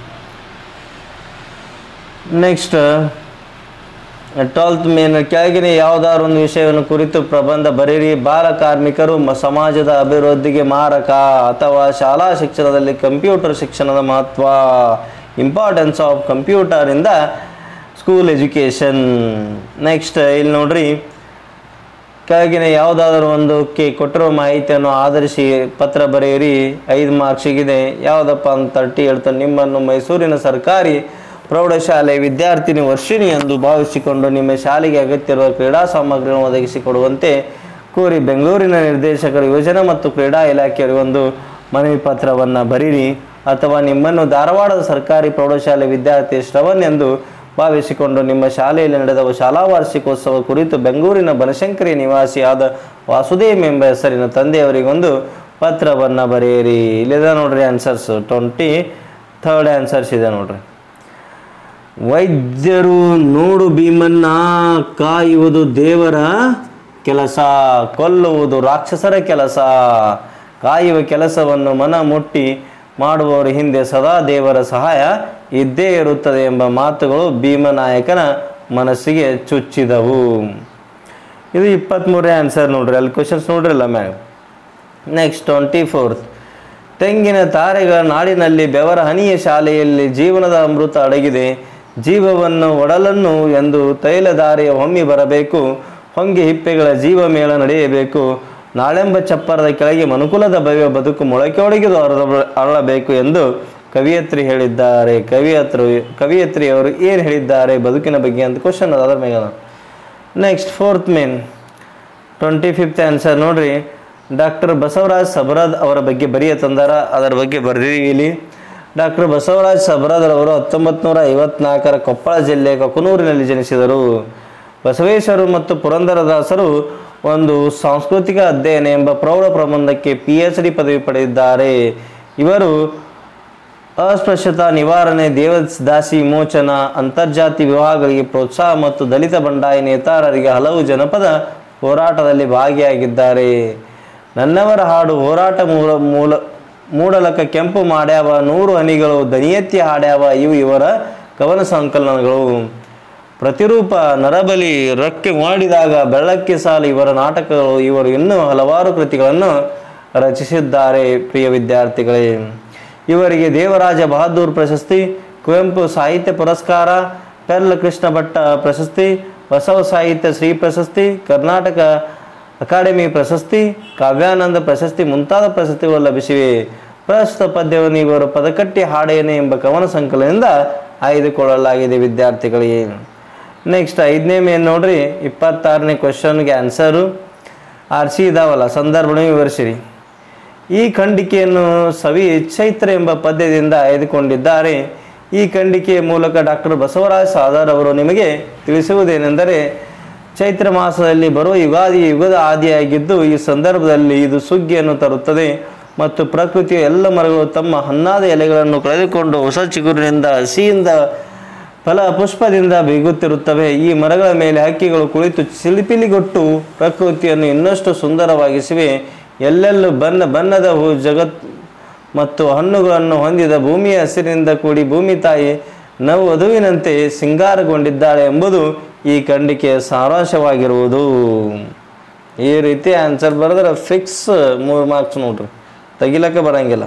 A: ನೆಕ್ಸ್ಟ್ ಟ್ವೆಲ್ತ್ ಮೇನ್ ಕೆಳಗಿನ ಯಾವುದಾದ್ರು ಒಂದು ವಿಷಯವನ್ನು ಕುರಿತು ಪ್ರಬಂಧ ಬರೀರಿ ಬಾಲ ಕಾರ್ಮಿಕರು ಮ- ಸಮಾಜದ ಅಭಿವೃದ್ಧಿಗೆ ಮಾರಕ ಅಥವಾ ಶಾಲಾ ಶಿಕ್ಷಣದಲ್ಲಿ ಕಂಪ್ಯೂಟರ್ ಶಿಕ್ಷಣದ ಮಹತ್ವ ಇಂಪಾರ್ಟೆನ್ಸ್ ಆಫ್ ಕಂಪ್ಯೂಟರ್ ಇಂದ ಸ್ಕೂಲ್ ಎಜುಕೇಷನ್ ನೆಕ್ಸ್ಟ್ ಇಲ್ಲಿ ನೋಡ್ರಿ ಕೆಳಗಿನ ಯಾವುದಾದರೂ ಒಂದಕ್ಕೆ ಕೊಟ್ಟಿರುವ ಮಾಹಿತಿಯನ್ನು ಆಧರಿಸಿ ಪತ್ರ ಬರೆಯಿರಿ ಐದು ಮಾರ್ಕ್ಸಿಗಿದೆ ಯಾವುದಪ್ಪ ಅಂತ ತರ್ಟಿ ಹೇಳ್ತಾನೆ ನಿಮ್ಮನ್ನು ಮೈಸೂರಿನ ಸರ್ಕಾರಿ ಪ್ರೌಢಶಾಲೆ ವಿದ್ಯಾರ್ಥಿನಿ ವರ್ಷಿಣಿ ಎಂದು ಭಾವಿಸಿಕೊಂಡು ನಿಮ್ಮ ಶಾಲೆಗೆ ಅಗತ್ಯವಿರುವ ಕ್ರೀಡಾ ಸಾಮಗ್ರಿಗಳನ್ನು ಒದಗಿಸಿಕೊಡುವಂತೆ ಕೋರಿ ಬೆಂಗಳೂರಿನ ನಿರ್ದೇಶಕರು ಯೋಜನಾ ಮತ್ತು ಕ್ರೀಡಾ ಇಲಾಖೆಯವರಿಗೆ ಒಂದು ಮನವಿ ಪತ್ರವನ್ನು ಬರೀರಿ ಅಥವಾ ನಿಮ್ಮನ್ನು ಧಾರವಾಡದ ಸರ್ಕಾರಿ ಪ್ರೌಢಶಾಲೆ ವಿದ್ಯಾರ್ಥಿ ಶ್ರವಣ್ ಎಂದು ಭಾವಿಸಿಕೊಂಡು ನಿಮ್ಮ ಶಾಲೆಯಲ್ಲಿ ನಡೆದ ಶಾಲಾ ವಾರ್ಷಿಕೋತ್ಸವ ಕುರಿತು ಬೆಂಗಳೂರಿನ ಬನಶಂಕರಿ ನಿವಾಸಿಯಾದ ವಾಸುದೇವ್ ಎಂಬ ಹೆಸರಿನ ತಂದೆಯವರಿಗೊಂದು ಪತ್ರವನ್ನು ಬರೆಯಿರಿ ಇಲ್ಲಿದೆ ನೋಡ್ರಿ ಆನ್ಸರ್ಸ್ ಟ್ವೆಂಟಿ ಥರ್ಡ್ ಆನ್ಸರ್ಸ್ ಇದೆ ನೋಡ್ರಿ ವೈದ್ಯರು ನೋಡು ಭೀಮನ್ನ ಕಾಯುವುದು ದೇವರ ಕೆಲಸ ಕೊಲ್ಲುವುದು ರಾಕ್ಷಸರ ಕೆಲಸ ಕಾಯುವ ಕೆಲಸವನ್ನು ಮನ ಮುಟ್ಟಿ ಮಾಡುವವರ ಹಿಂದೆ ಸದಾ ದೇವರ ಸಹಾಯ ಇದ್ದೇ ಇರುತ್ತದೆ ಎಂಬ ಮಾತುಗಳು ಭೀಮನಾಯಕನ ಮನಸ್ಸಿಗೆ ಚುಚ್ಚಿದವು ಇದು ಇಪ್ಪತ್ತ್ಮೂರನೇ ಆನ್ಸರ್ ನೋಡ್ರಿ ಅಲ್ಲಿ ಕ್ವಶನ್ಸ್ ನೋಡ್ರಲ್ಲ ಮ್ಯಾಮ್ ನೆಕ್ಸ್ಟ್ ಟ್ವೆಂಟಿ ಫೋರ್ತ್ ತೆಂಗಿನ ತಾರೆಗಳ ನಾಡಿನಲ್ಲಿ ಬೆವರ ಹನಿಯ ಶಾಲೆಯಲ್ಲಿ ಜೀವನದ ಅಮೃತ ಅಡಗಿದೆ ಜೀವವನ್ನು ಒಡಲನ್ನು ಎಂದು ತೈಲಧಾರೆಯ ಹೊಮ್ಮಿ ಬರಬೇಕು ಹೊಂಗೆ ಹಿಪ್ಪೆಗಳ ಜೀವ ಮೇಳ ನಡೆಯಬೇಕು ನಾಳೆಂಬ ಚಪ್ಪರದ ಕೆಳಗೆ ಮನುಕುಲದ ಭವ್ಯ ಬದುಕು ಮೊಳಕೆ ಒಡೆಗಿದು ಅರಳ ಅರಳಬೇಕು ಎಂದು ಕವಿಯತ್ರಿ ಹೇಳಿದ್ದಾರೆ ಕವಿಯತ್ರು ಕವಿಯತ್ರಿಯವರು ಏನು ಹೇಳಿದ್ದಾರೆ ಬದುಕಿನ ಬಗ್ಗೆ ಅಂತ ಕ್ವಶನ್ ಅದ ಅದ್ರ ಮೇಲೆ next fourth main twenty fifth answer ನೋಡ್ರಿ ಡಾಕ್ಟರ್ ಬಸವರಾಜ್ ಸಬರಾದ್ ಅವರ ಬಗ್ಗೆ ಬರೆಯ ತಂದಾರ ಅದರ ಬಗ್ಗೆ ಬರೆದಿದ್ದೀವಿ ಇಲ್ಲಿ ಡಾಕ್ಟರ್ ಬಸವರಾಜ್ ಸಬರಾದ್ರವರು ಹತ್ತೊಂಬತ್ತು ನೂರ ಐವತ್ನಾಲ್ಕರ ಕೊಪ್ಪಳ ಜಿಲ್ಲೆಯ ಕಕನೂರಿನಲ್ಲಿ ಜನಿಸಿದರು ಬಸವೇಶ್ವರರು ಮತ್ತು ಪುರಂದರದಾಸರು ಒಂದು ಸಾಂಸ್ಕೃತಿಕ ಅಧ್ಯಯನ ಎಂಬ ಪ್ರೌಢ ಪ್ರಬಂಧಕ್ಕೆ ಪಿ ಎಚ್ ಡಿ ಪದವಿ ಪಡೆದಿದ್ದಾರೆ ಇವರು ಅಸ್ಪೃಶ್ಯತಾ ನಿವಾರಣೆ ದೇವದಾಸಿ ವಿಮೋಚನ ಅಂತರ್ಜಾತಿ ವಿವಾಹಗಳಿಗೆ ಪ್ರೋತ್ಸಾಹ ಮತ್ತು ದಲಿತ ಬಂಡಾಯ ನೇತಾರರಿಗೆ ಹಲವು ಜನಪದ ಹೋರಾಟದಲ್ಲಿ ಭಾಗಿಯಾಗಿದ್ದಾರೆ ನನ್ನವರ ಹಾಡು ಹೋರಾಟ ಮೂಲ ಮೂಲ ಮೂಡಲಕ ಕೆಂಪು ಮಾಡ್ಯಾವ ನೂರು ಹನಿಗಳು ದನಿಯೆತ್ತಿ ಹಾಡ್ಯಾವ ಇವು ಇವರ ಕವನ ಸಂಕಲನಗಳು ಪ್ರತಿರೂಪ ನರಬಲಿ ರಕ್ಕೆ ಮಾಡಿದಾಗ ಬೆಳ್ಳಕ್ಕೆ ಸಾಲು ಇವರ ನಾಟಕಗಳು ಇವರು ಇನ್ನೂ ಹಲವಾರು ಕೃತಿಗಳನ್ನು ರಚಿಸಿದ್ದಾರೆ ಪ್ರಿಯ ವಿದ್ಯಾರ್ಥಿಗಳೇ ಇವರಿಗೆ ದೇವರಾಜ ಬಹದ್ದೂರ್ ಪ್ರಶಸ್ತಿ ಕುವೆಂಪು ಸಾಹಿತ್ಯ ಪುರಸ್ಕಾರ ಪೆರ್ಲ ಕೃಷ್ಣ ಭಟ್ಟ ಪ್ರಶಸ್ತಿ ಬಸವ ಸಾಹಿತ್ಯ ಶ್ರೀ ಪ್ರಶಸ್ತಿ ಕರ್ನಾಟಕ ಅಕಾಡೆಮಿ ಪ್ರಶಸ್ತಿ ಕಾವ್ಯಾನಂದ ಪ್ರಶಸ್ತಿ ಮುಂತಾದ ಪ್ರಶಸ್ತಿಗಳು ಲಭಿಸಿವೆ ಪ್ರಸ್ತುತ ಪದ್ಯವನ್ನು ಇವರು ಪದಕಟ್ಟಿ ಹಾಡೇನೆ ಎಂಬ ಕವನ ಸಂಕಲನದಿಂದ ಆಯ್ದುಕೊಳ್ಳಲಾಗಿದೆ ವಿದ್ಯಾರ್ಥಿಗಳಿಗೆ ನೆಕ್ಸ್ಟ್ ಐದನೇ ಮೇನ್ ನೋಡ್ರಿ ಇಪ್ಪತ್ತಾರನೇ ಕ್ವಶನ್ಗೆ ಆನ್ಸರು ಆರ್ ಸಿ ಇದಾವಲ್ಲ ಸಂದರ್ಭವನ್ನು ವಿವರಿಸಿರಿ ಈ ಖಂಡಿಕೆಯನ್ನು ಸವಿ ಚೈತ್ರ ಎಂಬ ಪದ್ಯದಿಂದ ಆಯ್ದುಕೊಂಡಿದ್ದಾರೆ ಈ ಖಂಡಿಕೆಯ ಮೂಲಕ ಡಾಕ್ಟರ್ ಬಸವರಾಜ ಸಾದರ್ ಅವರು ನಿಮಗೆ ತಿಳಿಸುವುದೇನೆಂದರೆ ಚೈತ್ರ ಮಾಸದಲ್ಲಿ ಬರುವ ಯುಗಾದಿ ಯುಗದ ಆದಿಯಾಗಿದ್ದು ಈ ಸಂದರ್ಭದಲ್ಲಿ ಇದು ಸುಗ್ಗಿಯನ್ನು ತರುತ್ತದೆ ಮತ್ತು ಪ್ರಕೃತಿಯ ಎಲ್ಲ ಮರಗಳು ತಮ್ಮ ಹನ್ನಾದ ಎಲೆಗಳನ್ನು ಕಳೆದುಕೊಂಡು ಹೊಸ ಚಿಗುರಿನಿಂದ ಹಸಿಯಿಂದ ಫಲ ಪುಷ್ಪದಿಂದ ಬೀಗುತ್ತಿರುತ್ತವೆ ಈ ಮರಗಳ ಮೇಲೆ ಹಕ್ಕಿಗಳು ಕುಳಿತು ಚಿಲಿಪಿಲಿಗೊಟ್ಟು ಪ್ರಕೃತಿಯನ್ನು ಇನ್ನಷ್ಟು ಸುಂದರವಾಗಿಸಿವೆ ಎಲ್ಲೆಲ್ಲೂ ಬಣ್ಣ ಬಣ್ಣದ ಹೂ ಜಗತ್ ಮತ್ತು ಹಣ್ಣುಗಳನ್ನು ಹೊಂದಿದ ಭೂಮಿಯ ಹಸಿರಿನಿಂದ ಕೂಡಿ ಭೂಮಿ ತಾಯಿ ನವ ವಧುವಿನಂತೆ ಸಿಂಗಾರಗೊಂಡಿದ್ದಾಳೆ ಎಂಬುದು ಈ ಖಂಡಿಕೆಯ ಸಾರಾಂಶವಾಗಿರುವುದು ಈ ರೀತಿ ಆನ್ಸರ್ ಬರೆದ್ರೆ ಫಿಕ್ಸ್ ಮೂರು ಮಾರ್ಕ್ಸ್ ನೋಡ್ರಿ ತೆಗಿಲಕ್ಕೆ ಬರಂಗಿಲ್ಲ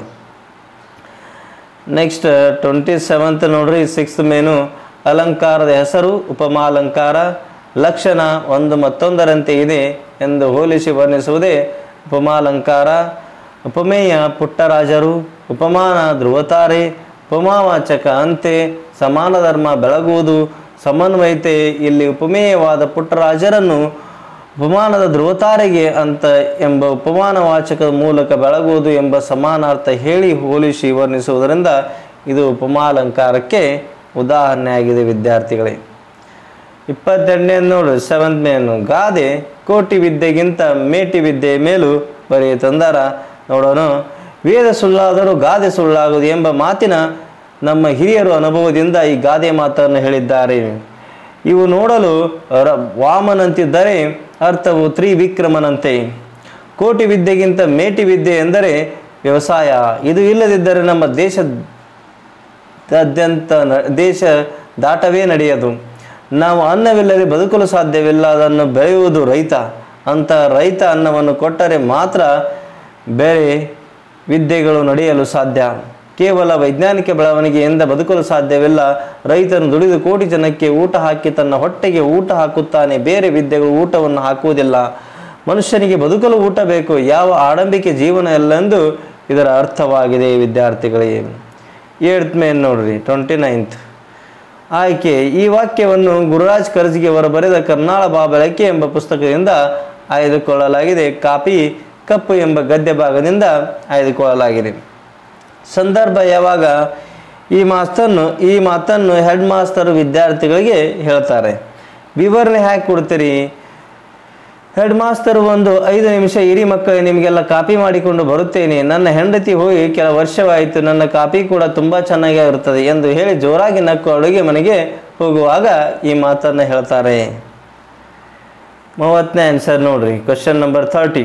A: ನೆಕ್ಸ್ಟ್ ಟ್ವೆಂಟಿ ಸೆವೆಂತ್ ನೋಡ್ರಿ ಸಿಕ್ಸ್ತ್ ಮೇನು ಅಲಂಕಾರದ ಹೆಸರು ಉಪಮಾಲಂಕಾರ ಲಕ್ಷಣ ಒಂದು ಮತ್ತೊಂದರಂತೆ ಇದೆ ಎಂದು ಹೋಲಿಸಿ ವರ್ಣಿಸುವುದೇ ಉಪಮಾಲಂಕಾರ ಉಪಮೇಯ ಪುಟ್ಟರಾಜರು ಉಪಮಾನ ಧ್ರುವತಾರೆ ಉಪಮಾವಾಚಕ ಅಂತೆ ಸಮಾನ ಧರ್ಮ ಬೆಳಗುವುದು ಸಮನ್ವಯತೆ ಇಲ್ಲಿ ಉಪಮೇಯವಾದ ಪುಟ್ಟರಾಜರನ್ನು ಉಪಮಾನದ ಧ್ರುವತಾರೆಗೆ ಅಂತ ಎಂಬ ಉಪಮಾನವಾಚಕದ ಮೂಲಕ ಬೆಳಗುವುದು ಎಂಬ ಸಮಾನಾರ್ಥ ಹೇಳಿ ಹೋಲಿಸಿ ವರ್ಣಿಸುವುದರಿಂದ ಇದು ಉಪಮಾಲಂಕಾರಕ್ಕೆ ಉದಾಹರಣೆಯಾಗಿದೆ ವಿದ್ಯಾರ್ಥಿಗಳೇ ಇಪ್ಪತ್ತೆರಡನೇ ನೋಡು ಸೆವೆಂತ್ ಮೇನು ಗಾದೆ ಕೋಟಿ ವಿದ್ಯೆಗಿಂತ ಮೇಟಿ ವಿದ್ಯೆ ಮೇಲೂ ಬರೆಯ ತಂದಾರ ನೋಡೋಣ ವೇದ ಸುಳ್ಳಾದರೂ ಗಾದೆ ಸುಳ್ಳಾಗುವುದು ಎಂಬ ಮಾತಿನ ನಮ್ಮ ಹಿರಿಯರು ಅನುಭವದಿಂದ ಈ ಗಾದೆ ಮಾತನ್ನು ಹೇಳಿದ್ದಾರೆ ಇವು ನೋಡಲು ರ- ವಾಮನಂತಿದ್ದರೆ ಅರ್ಥವು ತ್ರಿವಿಕ್ರಮನಂತೆ ಕೋಟಿ ವಿದ್ಯೆಗಿಂತ ಮೇಟಿ ವಿದ್ಯೆ ಎಂದರೆ ವ್ಯವಸಾಯ ಇದು ಇಲ್ಲದಿದ್ದರೆ ನಮ್ಮ ದೇಶದಾದ್ಯಂತ ನ- ದೇಶ ದಾಟವೇ ನಡೆಯದು ನಾವು ಅನ್ನವಿಲ್ಲದೆ ಬದುಕಲು ಸಾಧ್ಯವಿಲ್ಲ ಅದನ್ನು ಬೆಳೆಯುವುದು ರೈತ ಅಂತ ರೈತ ಅನ್ನವನ್ನು ಕೊಟ್ಟರೆ ಮಾತ್ರ ಬೇರೆ ವಿದ್ಯೆಗಳು ನಡೆಯಲು ಸಾಧ್ಯ ಕೇವಲ ವೈಜ್ಞಾನಿಕ ಬೆಳವಣಿಗೆಯಿಂದ ಬದುಕಲು ಸಾಧ್ಯವಿಲ್ಲ ರೈತನು ದುಡಿದು ಕೋಟಿ ಜನಕ್ಕೆ ಊಟ ಹಾಕಿ ತನ್ನ ಹೊಟ್ಟೆಗೆ ಊಟ ಹಾಕುತ್ತಾನೆ ಬೇರೆ ವಿದ್ಯೆಗಳು ಊಟವನ್ನು ಹಾಕುವುದಿಲ್ಲ ಮನುಷ್ಯನಿಗೆ ಬದುಕಲು ಊಟ ಬೇಕು ಯಾವ ಆಡಂಬಿಕೆ ಜೀವನ ಎಲ್ಲೆಂದು ಇದರ ಅರ್ಥವಾಗಿದೆ ವಿದ್ಯಾರ್ಥಿಗಳಿಗೆ ಏಳ್ತ್ ಮೇನ್ ನೋಡ್ರಿ ಟ್ವೆಂಟಿ ನೈನ್ತ್ ಆಯ್ಕೆ ಈ ವಾಕ್ಯವನ್ನು ಗುರುರಾಜ್ ಕರ್ಜಿಗೆ ಅವರು ಬರೆದ ಕರ್ನಾಳ ಬಾ ಬೆಳಕೆ ಎಂಬ ಪುಸ್ತಕದಿಂದ ಆಯ್ದುಕೊಳ್ಳಲಾಗಿದೆ ಕಾಪಿ ಕಪ್ಪು ಎಂಬ ಗದ್ಯ ಭಾಗದಿಂದ ಆಯ್ದುಕೊಳ್ಳಲಾಗಿದೆ ಸಂದರ್ಭ ಯಾವಾಗ ಈ ಮಾಸ್ತನ್ನು ಈ ಮಾತನ್ನು ಹೆಡ್ ಮಾಸ್ತರು ವಿದ್ಯಾರ್ಥಿಗಳಿಗೆ ಹೇಳ್ತಾರೆ ವಿವರಣೆ ಹ್ಯಾಕೆ ಕೊಡ್ತೀರಿ ಹೆಡ್ ಮಾಸ್ತರ್ ಒಂದು ಐದು ನಿಮಿಷ ಇರಿ ಮಕ್ಕಳೇ ನಿಮಗೆಲ್ಲ ಕಾಪಿ ಮಾಡಿಕೊಂಡು ಬರುತ್ತೇನೆ ನನ್ನ ಹೆಂಡತಿ ಹೋಗಿ ಕೆಲ ವರ್ಷವಾಯಿತು ನನ್ನ ಕಾಪಿ ಕೂಡ ತುಂಬ ಚೆನ್ನಾಗಿ ಇರುತ್ತದೆ ಎಂದು ಹೇಳಿ ಜೋರಾಗಿ ನಕ್ಕು ಅಡುಗೆ ಮನೆಗೆ ಹೋಗುವಾಗ ಈ ಮಾತನ್ನು ಹೇಳ್ತಾರೆ ಮೂವತ್ತನೇ ಆನ್ಸರ್ ನೋಡ್ರಿ ಕ್ವಶನ್ ನಂಬರ್ ಥರ್ಟಿ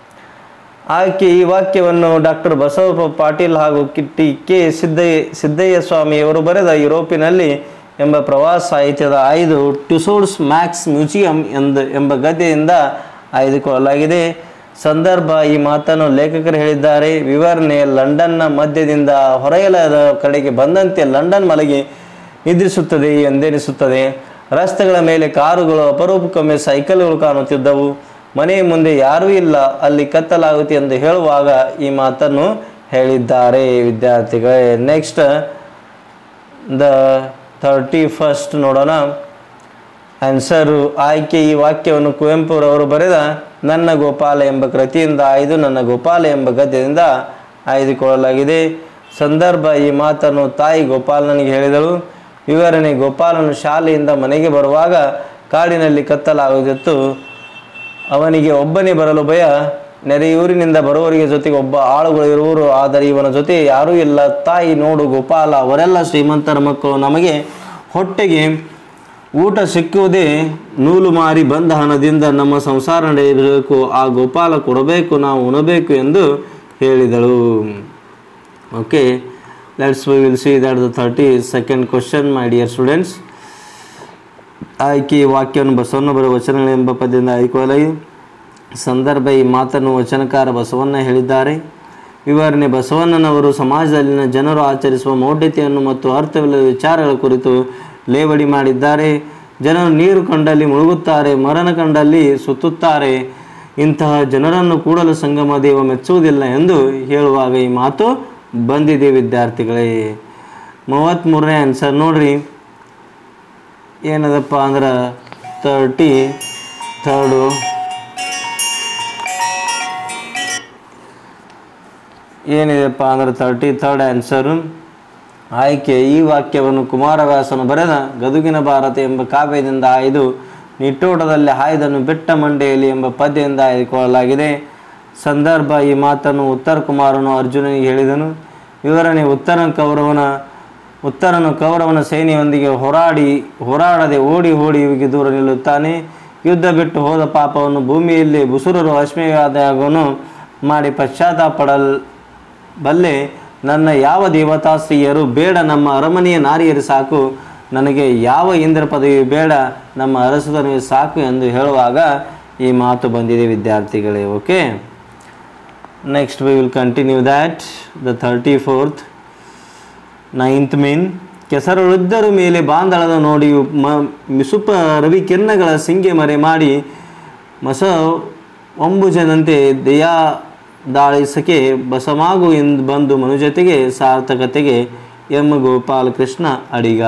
A: ಆಕೆ ಈ ವಾಕ್ಯವನ್ನು ಡಾಕ್ಟರ್ ಬಸವ ಪಾಟೀಲ್ ಹಾಗೂ ಕಿಟ್ಟಿ ಕೆ ಸಿದ್ದಯ್ಯ ಸಿದ್ದಯ್ಯ ಸ್ವಾಮಿಯವರು ಬರೆದ ಯುರೋಪಿನಲ್ಲಿ ಎಂಬ ಪ್ರವಾಸ ಸಾಹಿತ್ಯದ ಐದು ಟ್ಯುಸೋಡ್ಸ್ ಮ್ಯಾಕ್ಸ್ ಮ್ಯೂಸಿಯಂ ಎಂದು ಎಂಬ ಗದ್ಯದಿಂದ ಆಯ್ದುಕೊಳ್ಳಲಾಗಿದೆ ಸಂದರ್ಭ ಈ ಮಾತನ್ನು ಲೇಖಕರು ಹೇಳಿದ್ದಾರೆ ವಿವರಣೆ ಲಂಡನ್ನ ಮಧ್ಯದಿಂದ ಹೊರೆಯಲದ ಕಡೆಗೆ ಬಂದಂತೆ ಲಂಡನ್ ಮಲಗಿ ನಿದ್ರಿಸುತ್ತದೆ ಎಂದೆನಿಸುತ್ತದೆ ರಸ್ತೆಗಳ ಮೇಲೆ ಕಾರುಗಳು ಅಪರೂಪಕ್ಕೊಮ್ಮೆ ಸೈಕಲ್ಗಳು ಕಾಣುತ್ತಿದ್ದವು ಮನೆಯ ಮುಂದೆ ಯಾರೂ ಇಲ್ಲ ಅಲ್ಲಿ ಕತ್ತಲಾಗುತ್ತೆ ಎಂದು ಹೇಳುವಾಗ ಈ ಮಾತನ್ನು ಹೇಳಿದ್ದಾರೆ ವಿದ್ಯಾರ್ಥಿಗಳೇ ನೆಕ್ಸ್ಟ್ ದ ಥರ್ಟಿ ಫಸ್ಟ್ ನೋಡೋಣ ಆನ್ಸರು ಆಯ್ಕೆ ಈ ವಾಕ್ಯವನ್ನು ಕುವೆಂಪುರವರು ಬರೆದ ನನ್ನ ಗೋಪಾಲ ಎಂಬ ಕೃತಿಯಿಂದ ಆಯ್ದು ನನ್ನ ಗೋಪಾಲ ಎಂಬ ಗದ್ಯದಿಂದ ಆಯ್ದುಕೊಳ್ಳಲಾಗಿದೆ ಸಂದರ್ಭ ಈ ಮಾತನ್ನು ತಾಯಿ ಗೋಪಾಲನಿಗೆ ಹೇಳಿದಳು ವಿವರಣೆ ಗೋಪಾಲನು ಶಾಲೆಯಿಂದ ಮನೆಗೆ ಬರುವಾಗ ಕಾಡಿನಲ್ಲಿ ಕತ್ತಲಾಗುತ್ತಿತ್ತು ಅವನಿಗೆ ಒಬ್ಬನೇ ಬರಲು ಭಯ ನೆರೆಯೂರಿನಿಂದ ಬರುವವರಿಗೆ ಜೊತೆಗೆ ಒಬ್ಬ ಆಳುಗಳು ಇರುವರು ಆದರೆ ಇವನ ಜೊತೆ ಯಾರೂ ಇಲ್ಲ ತಾಯಿ ನೋಡು ಗೋಪಾಲ ಅವರೆಲ್ಲ ಶ್ರೀಮಂತರ ಮಕ್ಕಳು ನಮಗೆ ಹೊಟ್ಟೆಗೆ ಊಟ ಸಿಕ್ಕುವುದೇ ನೂಲು ಮಾರಿ ಬಂದ ಹಣದಿಂದ ನಮ್ಮ ಸಂಸಾರ ನಡೆಯಬೇಕು ಆ ಗೋಪಾಲ ಕೊಡಬೇಕು ನಾವು ಉಣಬೇಕು ಎಂದು ಹೇಳಿದಳು okay let's we will see that the thirty second question my dear students ಆಯ್ಕೆ ಈ ವಾಕ್ಯವನ್ನು ಬಸವಣ್ಣ ಬರುವ ವಚನಗಳು ಎಂಬ ಪದ್ಯದಿಂದ ಆಯ್ಕೊಳ್ಳಲಾಗಿದೆ ಸಂದರ್ಭ ಈ ಮಾತನ್ನು ವಚನಕಾರ ಬಸವಣ್ಣ ಹೇಳಿದ್ದಾರೆ ವಿವರಣೆ ಬಸವಣ್ಣನವರು ಸಮಾಜದಲ್ಲಿನ ಜನರು ಆಚರಿಸುವ ಮೌಢ್ಯತೆಯನ್ನು ಮತ್ತು ಅರ್ಥವಿಲ್ಲದ ವಿಚಾರಗಳ ಕುರಿತು ಲೇವಡಿ ಮಾಡಿದ್ದಾರೆ ಜನರು ನೀರು ಕಂಡಲ್ಲಿ ಮುಳುಗುತ್ತಾರೆ ಮರಣ ಕಂಡಲ್ಲಿ ಸುತ್ತುತ್ತಾರೆ ಇಂತಹ ಜನರನ್ನು ಕೂಡಲ ಸಂಗಮ ದೇವ ಮೆಚ್ಚುವುದಿಲ್ಲ ಎಂದು ಹೇಳುವಾಗ ಈ ಮಾತು ಬಂದಿದೆ ವಿದ್ಯಾರ್ಥಿಗಳೇ ಮೂವತ್ತ್ಮೂರನೇ ಆನ್ಸರ್ ನೋಡ್ರಿ ಏನದಪ್ಪ ಅಂದ್ರೆ ತರ್ಟಿ ಥರ್ಡು ಏನಿದೆಪ್ಪ ಅಂದ್ರೆ ತರ್ಟಿ ಥರ್ಡ್ ಆನ್ಸರು ಆಯ್ಕೆ ಈ ವಾಕ್ಯವನ್ನು ಕುಮಾರವ್ಯಾಸನು ಬರೆದ ಗದುಗಿನ ಭಾರತ ಎಂಬ ಕಾವ್ಯದಿಂದ ಆಯ್ದು ನಿಟ್ಟೋಟದಲ್ಲಿ ಹಾಯ್ದನು ಬೆಟ್ಟ ಮಂಡೆಯಲ್ಲಿ ಎಂಬ ಪದ್ಯದಿಂದ ಆಯ್ದುಕೊಳ್ಳಲಾಗಿದೆ ಸಂದರ್ಭ ಈ ಮಾತನ್ನು ಉತ್ತರ ಕುಮಾರನು ಅರ್ಜುನನಿಗೆ ಹೇಳಿದನು ವಿವರಣೆ ಉತ್ತರ ಕೌರವನ ಉತ್ತರನು ಕೌರವನ ಸೇನೆಯೊಂದಿಗೆ ಹೋರಾಡಿ ಹೋರಾಡದೆ ಓಡಿ ಓಡಿ ಇವಿಗೆ ದೂರ ನಿಲ್ಲುತ್ತಾನೆ ಯುದ್ಧ ಬಿಟ್ಟು ಹೋದ ಪಾಪವನ್ನು ಭೂಮಿಯಲ್ಲಿ ಬುಸುರರು ಅಶ್ಮೇಯಾದವನು ಮಾಡಿ ಪಶ್ಚಾತ್ತಾಪಡಲ್ ಬಲ್ಲೆ ನನ್ನ ಯಾವ ದೇವತಾ ಸ್ತ್ರೀಯರು ಬೇಡ ನಮ್ಮ ಅರಮನೆಯ ನಾರಿಯರು ಸಾಕು ನನಗೆ ಯಾವ ಇಂದ್ರ ಪದವಿ ಬೇಡ ನಮ್ಮ ಅರಸುತನವೇ ಸಾಕು ಎಂದು ಹೇಳುವಾಗ ಈ ಮಾತು ಬಂದಿದೆ ವಿದ್ಯಾರ್ಥಿಗಳೇ okay next we will continue that the thirty fourth ninth main ಕೆಸರುಳಿದ್ದರು ಮೇಲೆ ಬಾಂದಳದ ನೋಡಿ ಮ ಮಿಸುಪ ರವಿ ಕಿರಣಗಳ ಸಿಂಗೆ ಮರೆ ಮಾಡಿ ಮಸ ಒಂಬುಜದಂತೆ ದಯಾ ದಾಳಿಸಕೆ ಬಸಮಾಗು ಎಂದು ಬಂದು ಮನುಜತೆಗೆ ಸಾರ್ಥಕತೆಗೆ ಎಂ ಗೋಪಾಲಕೃಷ್ಣ ಅಡಿಗ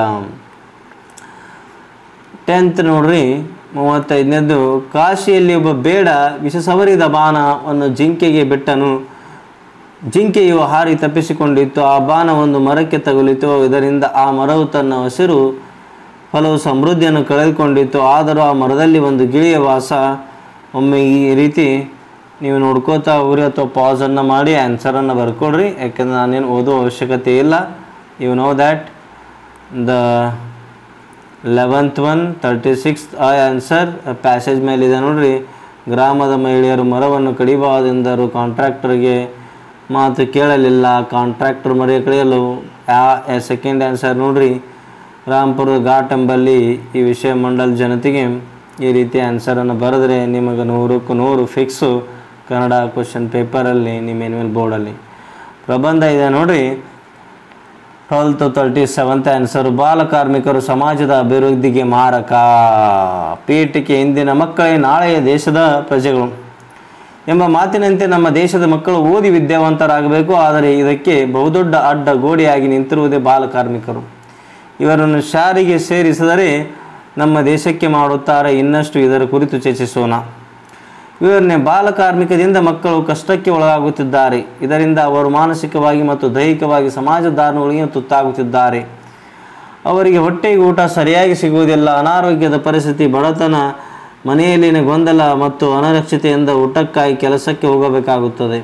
A: ಟೆಂತ್ ನೋಡ್ರಿ ಮೂವತ್ತೈದನೇದ್ದು ಕಾಶಿಯಲ್ಲಿ ಒಬ್ಬ ಬೇಡ ವಿಷ ಸವರಿದ ಬಾಣವನ್ನು ಜಿಂಕೆಗೆ ಬಿಟ್ಟನು ಜಿಂಕೆಯು ಹಾರಿ ತಪ್ಪಿಸಿಕೊಂಡಿತ್ತು ಆ ಬಾಣ ಒಂದು ಮರಕ್ಕೆ ತಗುಲಿತು ಇದರಿಂದ ಆ ಮರವು ತನ್ನ ಹಸಿರು ಫಲವು ಸಮೃದ್ಧಿಯನ್ನು ಕಳೆದುಕೊಂಡಿತ್ತು ಆದರೂ ಆ ಮರದಲ್ಲಿ ಒಂದು ಗಿಳಿಯ ವಾಸ ಒಮ್ಮೆ ಈ ರೀತಿ ನೀವು ನೋಡ್ಕೋತಾ ಹೋಗ್ರಿ ಅಥವಾ ಪಾಸನ್ನು ಮಾಡಿ ಆನ್ಸರನ್ನು ಬರ್ಕೊಡ್ರಿ ಯಾಕೆಂದ್ರೆ ನಾನೇನು ಓದೋ ಅವಶ್ಯಕತೆ ಇಲ್ಲ you know that the eleventh one thirty six ಆ ಆನ್ಸರ್ ಪ್ಯಾಸೇಜ್ ಮೇಲಿದೆ ನೋಡ್ರಿ ಗ್ರಾಮದ ಮಹಿಳೆಯರು ಮರವನ್ನು ಕಡಿಬಾರದೆಂದರು ಕಾಂಟ್ರಾಕ್ಟರ್ಗೆ ಮಾತು ಕೇಳಲಿಲ್ಲ ಕಾಂಟ್ರಾಕ್ಟರ್ ಮರ ಕಳೆಯಲು ಆ ಸೆಕೆಂಡ್ ಆನ್ಸರ್ ನೋಡ್ರಿ ರಾಂಪುರ ಘಾಟ್ ಎಂಬಲ್ಲಿ ಈ ವಿಷಯ ಮಂಡಲ್ ಜನತೆಗೆ ಈ ರೀತಿ ಆನ್ಸರನ್ನು ಬರೆದ್ರೆ ನಿಮಗೆ ನೂರಕ್ಕೂ ನೂರು ಫಿಕ್ಸು ಕನ್ನಡ ಕ್ವಶನ್ ಪೇಪರಲ್ಲಿ ನಿಮ್ಮ ಎನ್ಯುವಲ್ ಬೋರ್ಡಲ್ಲಿ ಪ್ರಬಂಧ ಇದೆ ನೋಡ್ರಿ ಟ್ವೆಲ್ತ್ ತರ್ಟಿ ಸೆವೆಂತ್ ಆನ್ಸರ್ ಬಾಲ ಕಾರ್ಮಿಕರು ಸಮಾಜದ ಅಭಿವೃದ್ಧಿಗೆ ಮಾರಕ ಪೀಠಿಕೆ ಇಂದಿನ ಮಕ್ಕಳೇ ನಾಳೆಯ ದೇಶದ ಪ್ರಜೆಗಳು ಎಂಬ ಮಾತಿನಂತೆ ನಮ್ಮ ದೇಶದ ಮಕ್ಕಳು ಓದಿ ವಿದ್ಯಾವಂತರಾಗಬೇಕು ಆದರೆ ಇದಕ್ಕೆ ಬಹುದೊಡ್ಡ ಅಡ್ಡ ಗೋಡೆಯಾಗಿ ನಿಂತಿರುವುದೇ ಬಾಲ ಕಾರ್ಮಿಕರು ಇವರನ್ನು ಶಾರಿಗೆ ಸೇರಿಸಿದರೆ ನಮ್ಮ ದೇಶಕ್ಕೆ ಮಾಡುತ್ತಾರೆ ಇನ್ನಷ್ಟು ಇದರ ಕುರಿತು ಚರ್ಚಿಸೋಣ ವಿವರಣೆ ಬಾಲ ಕಾರ್ಮಿಕದಿಂದ ಮಕ್ಕಳು ಕಷ್ಟಕ್ಕೆ ಒಳಗಾಗುತ್ತಿದ್ದಾರೆ ಇದರಿಂದ ಅವರು ಮಾನಸಿಕವಾಗಿ ಮತ್ತು ದೈಹಿಕವಾಗಿ ಸಮಾಜ ದಾರುಗಳಿಗೆ ತುತ್ತಾಗುತ್ತಿದ್ದಾರೆ ಅವರಿಗೆ ಹೊಟ್ಟೆಗೆ ಊಟ ಸರಿಯಾಗಿ ಸಿಗುವುದಿಲ್ಲ ಅನಾರೋಗ್ಯದ ಪರಿಸ್ಥಿತಿ ಬಡತನ ಮನೆಯಲ್ಲಿನ ಗೊಂದಲ ಮತ್ತು ಅನರಕ್ಷತೆಯಿಂದ ಊಟಕ್ಕಾಗಿ ಕೆಲಸಕ್ಕೆ ಹೋಗಬೇಕಾಗುತ್ತದೆ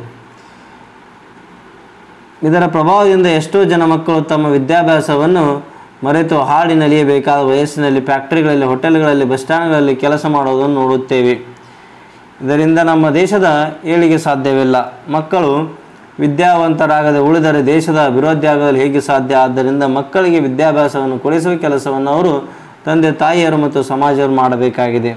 A: ಇದರ ಪ್ರಭಾವದಿಂದ ಎಷ್ಟೋ ಜನ ಮಕ್ಕಳು ತಮ್ಮ ವಿದ್ಯಾಭ್ಯಾಸವನ್ನು ಮರೆತು ಹಾಡಿ ನಲಿಯಬೇಕಾದ ವಯಸ್ಸಿನಲ್ಲಿ ಫ್ಯಾಕ್ಟರಿಗಳಲ್ಲಿ ಹೋಟೆಲ್ಗಳಲ್ಲಿ ಬಸ್ ಸ್ಟ್ಯಾಂಡ್ಗಳಲ್ಲಿ ಕೆಲಸ ಮಾಡೋದನ್ನು ನೋಡುತ್ತೇವೆ ಇದರಿಂದ ನಮ್ಮ ದೇಶದ ಏಳಿಗೆ ಸಾಧ್ಯವಿಲ್ಲ ಮಕ್ಕಳು ವಿದ್ಯಾವಂತರಾಗದೆ ಉಳಿದರೆ ದೇಶದ ಅಭಿವೃದ್ಧಿಯಾಗಲು ಹೇಗೆ ಸಾಧ್ಯ ಆದ್ದರಿಂದ ಮಕ್ಕಳಿಗೆ ವಿದ್ಯಾಭ್ಯಾಸವನ್ನು ಕೊಡಿಸುವ ಕೆಲಸವನ್ನು ಅವರು ತಂದೆ ತಾಯಿಯರು ಮತ್ತು ಸಮಾಜರು ಮಾಡಬೇಕಾಗಿದೆ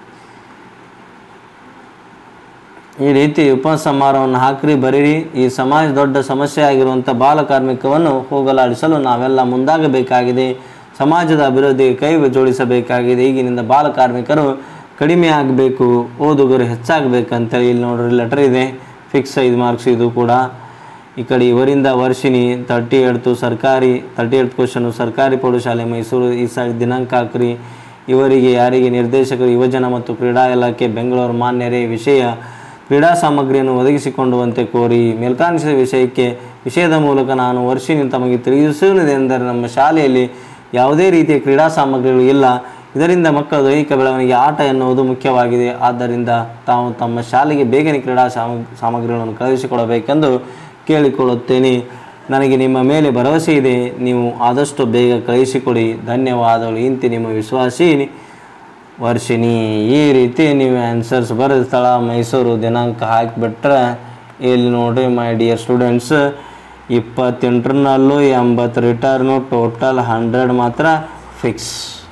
A: ಈ ರೀತಿ ಉಪಸಂಹಾರವನ್ನು ಹಾಕ್ರಿ ಬರೀರಿ ಈ ಸಮಾಜ ದೊಡ್ಡ ಸಮಸ್ಯೆ ಆಗಿರುವಂಥ ಬಾಲ ಕಾರ್ಮಿಕವನ್ನು ಹೋಗಲಾಡಿಸಲು ನಾವೆಲ್ಲ ಮುಂದಾಗಬೇಕಾಗಿದೆ ಸಮಾಜದ ಅಭಿವೃದ್ಧಿಗೆ ಕೈ ಜೋಡಿಸಬೇಕಾಗಿದೆ ಈಗಿನಿಂದ ಬಾಲ ಕಾರ್ಮಿಕರು ಕಡಿಮೆ ಆಗಬೇಕು ಓದುಗರು ಹೆಚ್ಚಾಗಬೇಕಂತೇಳಿ ಇಲ್ಲಿ ನೋಡ್ರಿ ಲೆಟರ್ ಇದೆ ಫಿಕ್ಸ್ ಐದು ಮಾರ್ಕ್ಸ್ ಇದು ಕೂಡ ಈ ಕಡೆ ಇವರಿಂದ ವರ್ಷಿನಿ ತರ್ಟಿ ಏಳ್ತು ಸರ್ಕಾರಿ ತರ್ಟಿ ಏಳ್ತ್ ಕ್ವಶನು ಸರ್ಕಾರಿ ಪ್ರೌಢಶಾಲೆ ಮೈಸೂರು ಈ ಸೈಡ್ ದಿನಾಂಕ ಹಾಕ್ರಿ ಇವರಿಗೆ ಯಾರಿಗೆ ನಿರ್ದೇಶಕರು ಯುವಜನ ಮತ್ತು ಕ್ರೀಡಾ ಇಲಾಖೆ ಬೆಂಗಳೂರು ಮಾನ್ಯರೇ ವಿಷಯ ಕ್ರೀಡಾ ಸಾಮಗ್ರಿಯನ್ನು ಒದಗಿಸಿಕೊಂಡುವಂತೆ ಕೋರಿ ಮೇಲ್ಕಾಣಿಸಿದ ವಿಷಯಕ್ಕೆ ವಿಷಯದ ಮೂಲಕ ನಾನು ವರ್ಷಿನಿ ತಮಗೆ ತಿಳಿಸುವುದೆಂದರೆ ನಮ್ಮ ಶಾಲೆಯಲ್ಲಿ ಯಾವುದೇ ರೀತಿಯ ಕ್ರೀಡಾ ಸಾಮಗ್ರಿಗಳು ಇಲ್ಲ ಇದರಿಂದ ಮಕ್ಕಳ ದೈಹಿಕ ಬೆಳವಣಿಗೆ ಆಟ ಎನ್ನುವುದು ಮುಖ್ಯವಾಗಿದೆ ಆದ್ದರಿಂದ ತಾವು ತಮ್ಮ ಶಾಲೆಗೆ ಬೇಗನೆ ಕ್ರೀಡಾ ಸಾಮಗ್ ಸಾಮಗ್ರಿಗಳನ್ನು ಕಳುಹಿಸಿಕೊಡಬೇಕೆಂದು ಕೇಳಿಕೊಳ್ಳುತ್ತೇನೆ ನನಗೆ ನಿಮ್ಮ ಮೇಲೆ ಭರವಸೆ ಇದೆ ನೀವು ಆದಷ್ಟು ಬೇಗ ಕಳುಹಿಸಿಕೊಡಿ ಧನ್ಯವಾದಗಳು ಇಂತಿ ನಿಮ್ಮ ವಿಶ್ವಾಸಿ ವರ್ಷಿಣಿ ಈ ರೀತಿ ನೀವು ಆನ್ಸರ್ಸ್ ಬರೆದ ಸ್ಥಳ ಮೈಸೂರು ದಿನಾಂಕ ಹಾಕಿಬಿಟ್ರೆ ಇಲ್ಲಿ ನೋಡ್ರಿ ಮೈ ಡಿಯರ್ ಸ್ಟೂಡೆಂಟ್ಸ್ ಇಪ್ಪತ್ತೆಂಟರಲ್ಲೂ ಎಂಬತ್ತು ರಿಟರ್ನು ಟೋಟಲ್ ಹಂಡ್ರೆಡ್ ಮಾತ್ರ fix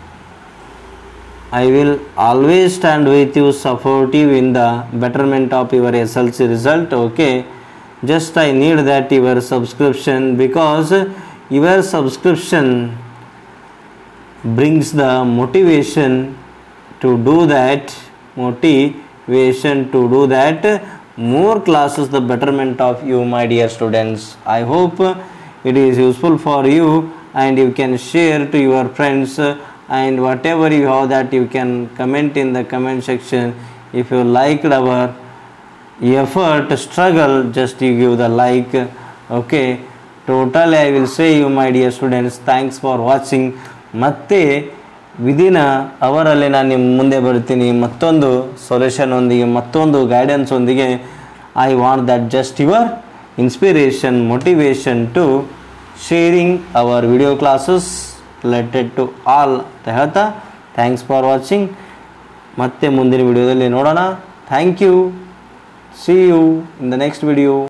A: I will always stand with you supportive in the betterment of your SLC result. Okay, just I need that your subscription because your subscription brings the motivation to do that motivation to do that more classes the betterment of you my dear students i hope it is useful for you and you can share to your friends and whatever you have that you can comment in the comment section if you liked our effort struggle just you give the like okay totally i will say you my dear students thanks for watching ಮತ್ತೆ ವಿದಿನ ಅವರಲ್ಲಿ ನಾನು ನಿಮ್ಮ ಮುಂದೆ ಬರ್ತೀನಿ ಮತ್ತೊಂದು ಸೊಲ್ಯೂಷನ್ ಒಂದಿಗೆ ಮತ್ತೊಂದು ಗೈಡೆನ್ಸ್ ಒಂದಿಗೆ I want that just your inspiration motivation to sharing our video classes related to all ಅಂತ ಹೇಳ್ತಾ ಥ್ಯಾಂಕ್ಸ್ ಫಾರ್ ವಾಚಿಂಗ್ ಮತ್ತೆ ಮುಂದಿನ ವಿಡಿಯೋದಲ್ಲಿ ನೋಡೋಣ thank you see you in the next video